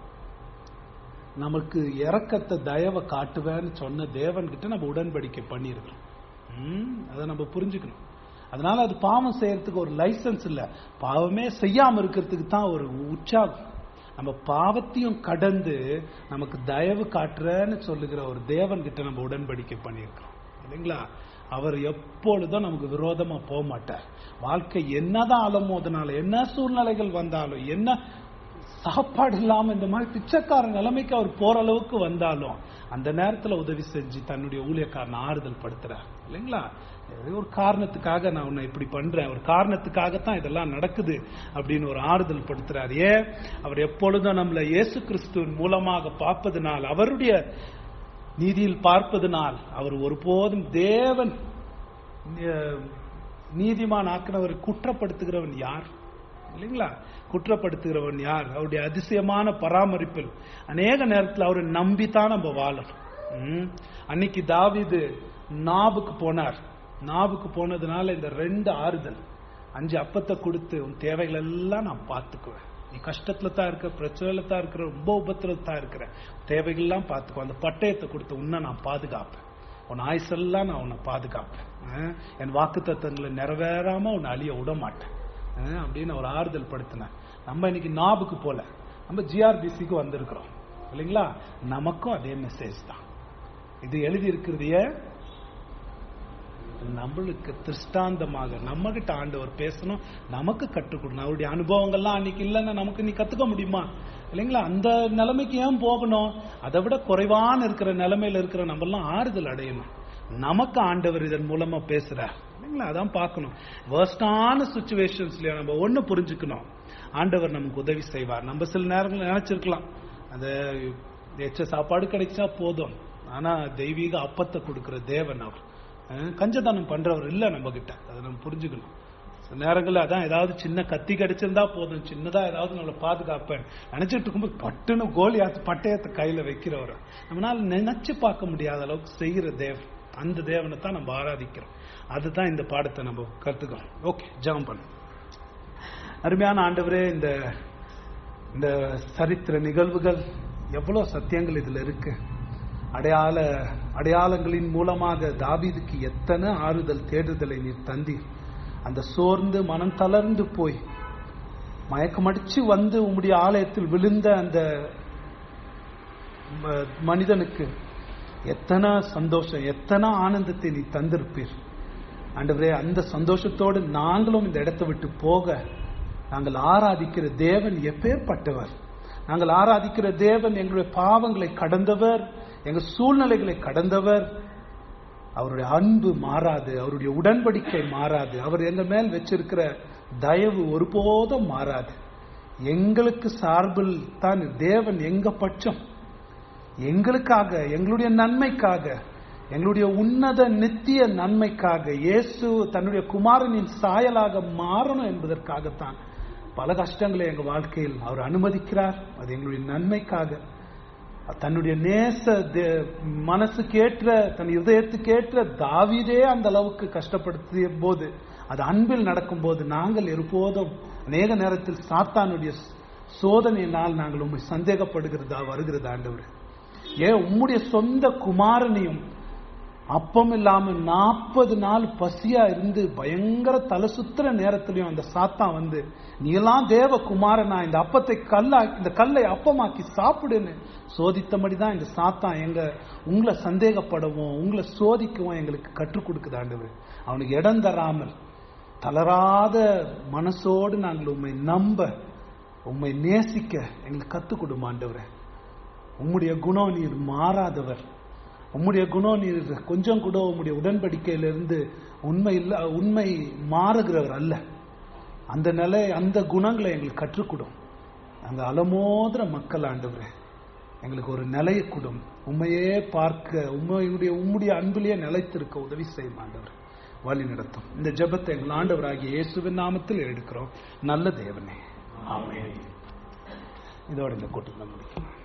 நமக்கு இறக்கத்தை தயவை காட்டுவேன்னு சொன்ன தேவன் கிட்ட நம்ம உடன்படிக்கை பண்ணியிருக்கிறோம் ம், அதை நம்ம புரிஞ்சுக்கணும் அதனால அது பாவம் செய்யறதுக்கு ஒரு லைசன்ஸ் இல்ல பாவமே செய்யாம இருக்கிறதுக்கு தான் ஒரு உற்சாகம் நம்ம பாவத்தையும் கடந்து நமக்கு தயவு காட்டுறேன்னு சொல்லுகிற ஒரு தேவன் கிட்ட நம்ம உடன்படிக்கை பண்ணியிருக்கிறோம் இல்லைங்களா அவர் எப்பொழுதும் நமக்கு விரோதமா போக மாட்டார் வாழ்க்கை என்னதான் அலமோதனால என்ன சூழ்நிலைகள் வந்தாலும் என்ன சாப்பாடு இல்லாம இந்த மாதிரி பிச்சைக்கார நிலைமைக்கு அவர் போற அளவுக்கு வந்தாலும் அந்த நேரத்துல உதவி செஞ்சு தன்னுடைய ஊழியக்காரன் ஆறுதல் படுத்துறார் இல்லைங்களா ஏதோ ஒரு காரணத்துக்காக நான் உன்னை இப்படி பண்றேன் ஒரு காரணத்துக்காகத்தான் இதெல்லாம் நடக்குது அப்படின்னு ஒரு ஆறுதல் படுத்துறார் ஏன் அவர் எப்பொழுதும் நம்மள இயேசு கிறிஸ்துவின் மூலமாக பார்ப்பதனால் அவருடைய நீதியில் பார்ப்பதனால் அவர் ஒருபோதும் தேவன் அஹ், நீதிமான் ஆக்கினவர் குற்றப்படுத்துகிறவன் யார் இல்லைங்களா குற்றப்படுத்துகிறவன் யார் அவருடைய அதிசயமான பராமரிப்பில் அநேக நேரத்தில் அவரை நம்பித்தான் நம்ம வாழணும் ம். அன்னைக்கு தாவீது நாபுக்கு போனார் நாபுக்கு போனதுனால இந்த ரெண்டு ஆறுதல் அஞ்சு அப்பத்தை கொடுத்து உன் தேவைகள் எல்லாம் நான் பார்த்துக்குவேன் நீ கஷ்டத்துல தான் இருக்க பிரச்சனையில தான் இருக்கிற ரொம்ப உபத்திரத்துல தான் இருக்கிற தேவைகள் எல்லாம் பார்த்துக்கோ அந்த பட்டயத்தை கொடுத்து உன்னை நான் பாதுகாப்பேன் உன் ஆயுசெல்லாம் நான் உன்னை பாதுகாப்பேன் அஹ், என் வாக்கு தத்தங்களை நிறைவேறாம உன்னை அழிய விட மாட்டேன் அஹ், அப்படின்னு ஒரு ஆறுதல் படுத்தினேன் நம்ம இன்னைக்கு நாபுக்கு போல நம்ம ஜிஆர்பிசிக்கு வந்திருக்கிறோம் இல்லைங்களா நமக்கும் அதே மெசேஜ் தான் இது எழுதி இருக்கிறதையே நம்மளுக்கு திருஷ்டாந்தமாக நம்ம கிட்ட ஆண்டவர் பேசணும் நமக்கு கற்றுக் கொடுக்கணும் அவருடைய அனுபவங்கள்லாம் அன்னைக்கு இல்லைன்னா நமக்கு நீ கத்துக்க முடியுமா இல்லைங்களா அந்த நிலைமைக்கு ஏன் போகணும் அதை விட குறைவான இருக்கிற நிலைமையில இருக்கிற நம்ம எல்லாம் ஆறுதல் அடையணும் நமக்கு ஆண்டவர் இதன் மூலமா பேசுறார் இல்லைங்களா அதான் பார்க்கணும் வேர்ஸ்டான சுச்சுவேஷன்ஸ்ல நம்ம ஒண்ணு புரிஞ்சுக்கணும் ஆண்டவர் நமக்கு உதவி செய்வார் நம்ம சில நேரங்கள் நினைச்சிருக்கலாம் அந்த எச்ச சாப்பாடு கிடைச்சா போதும் ஆனா தெய்வீக அப்பத்தை கொடுக்கிற தேவன் அவர் அஹ் கஞ்சதானம் பண்றவர் இல்ல நம்ம கிட்ட அதை நம்ம புரிஞ்சுக்கணும் சில நேரங்கள்ல அதான் ஏதாவது சின்ன கத்தி கடிச்சிருந்தா போதும் சின்னதா ஏதாவது நம்மளை பாதுகாப்பேன் நினைச்சிட்டு இருக்கும்போது பட்டுன்னு கோலியாத்து பட்டயத்தை கையில வைக்கிறவர் நம்மளால நினைச்சு பார்க்க முடியாத அளவுக்கு செய்கிற தேவன் அந்த தேவனை தான் நம்ம ஆராதிக்கிறோம் அதுதான் இந்த பாடத்தை நம்ம கத்துக்கிறோம் ஓகே ஜாம் பண்ணு அருமையான ஆண்டவரே இந்த இந்த சரித்திர நிகழ்வுகள் எவ்வளவு சத்தியங்கள் இதுல இருக்கு அடையாள அடையாளங்களின் மூலமாக தாவீதுக்கு எத்தனை ஆறுதல் தேடுதலை நீர் தந்தீர் அந்த சோர்ந்து மனம் தளர்ந்து போய் மயக்கமடிச்சு வந்து உம்முடைய ஆலயத்தில் விழுந்த அந்த ம- மனிதனுக்கு எத்தனை சந்தோஷம் எத்தனை ஆனந்தத்தை நீ தந்திருப்பீர் ஆண்டவரே அந்த சந்தோஷத்தோடு நாங்களும் இந்த இடத்தை விட்டு போக நாங்கள் ஆராதிக்கிற தேவன் எப்பேற்பட்டவர் நாங்கள் ஆராதிக்கிற தேவன் எங்களுடைய பாவங்களை கடந்தவர் எங்கள் சூழ்நிலைகளை கடந்தவர் அவருடைய அன்பு மாறாது அவருடைய உடன்படிக்கை மாறாது அவர் எங்க மேல் வச்சிருக்கிற தயவு ஒருபோதும் மாறாது எங்களுக்கு சார்பில் தான் தேவன் எங்க பட்சம் எங்களுக்காக எங்களுடைய நன்மைக்காக எங்களுடைய உன்னத நித்திய நன்மைக்காக இயேசு தன்னுடைய குமாரனின் சாயலாக மாறணும் என்பதற்காகத்தான் பல கஷ்டங்களை எங்க வாழ்க்கையில் அவர் அனுமதிக்கிறார் அது எங்களுடைய நன்மைக்காக தன்னுடைய நேச தே- மனசுக்கேற்ற தன் இதயத்துக்கேற்ற தாவீதே அந்த அளவுக்கு கஷ்டப்படுத்திய போது அது அன்பில் நடக்கும்போது நாங்கள் எப்போதும் அநேக நேரத்தில் சாத்தானுடைய சோதனையினால் நாங்கள் உண்மை சந்தேகப்படுகிறதா வருகிறதா ஆண்டவர் ஏன் உம்முடைய சொந்த குமாரனையும் அப்பம் இல்லாம நாற்பது நாள் பசியா இருந்து பயங்கர தலை சுத்துற நேரத்திலையும் அந்த சாத்தான் வந்து நீ எல்லாம் தேவ குமாரனா இந்த அப்பத்தை கல்லா இந்த கல்லை அப்பமாக்கி சாப்பிடுன்னு சோதித்தபடிதான் இந்த சாத்தான் எங்க உங்களை சந்தேகப்படவும் உங்களை சோதிக்கவும் எங்களுக்கு கற்றுக் கொடுக்குது ஆண்டவர் அவனுக்கு இடம் தராமல் தளராத மனசோடு நாங்கள் உண்மை நம்ப உண்மை நேசிக்க எங்களுக்கு கத்துக் கொடுமா ஆண்டவரே உம்முடைய குணம் நீர் மாறாதவர் உம்முடைய குணம் நீர் கொஞ்சம் கூட உம்முடைய உடன்படிக்கையிலிருந்து உண்மை இல்ல உண்மை மாறுகிறவர் அல்ல அந்த நிலை அந்த குணங்களை எங்களுக்கு கற்றுக் கொடும் நாங்க அலமோதுற மக்கள் ஆண்டவரே எங்களுக்கு ஒரு நிலையை கொடும் உண்மையே பார்க்க உண்மையுடைய உம்முடைய அன்பிலேயே நிலைத்திருக்க உதவி செய்யும் ஆண்டவர் வழி நடத்தும் இந்த ஜெபத்தை எங்கள் ஆண்டவராகிய இயேசுவின் நாமத்தில் எடுக்கிறோம் நல்ல தேவனே ஆமென் இதோட இந்த கூட்டத்தில் முடிக்கும்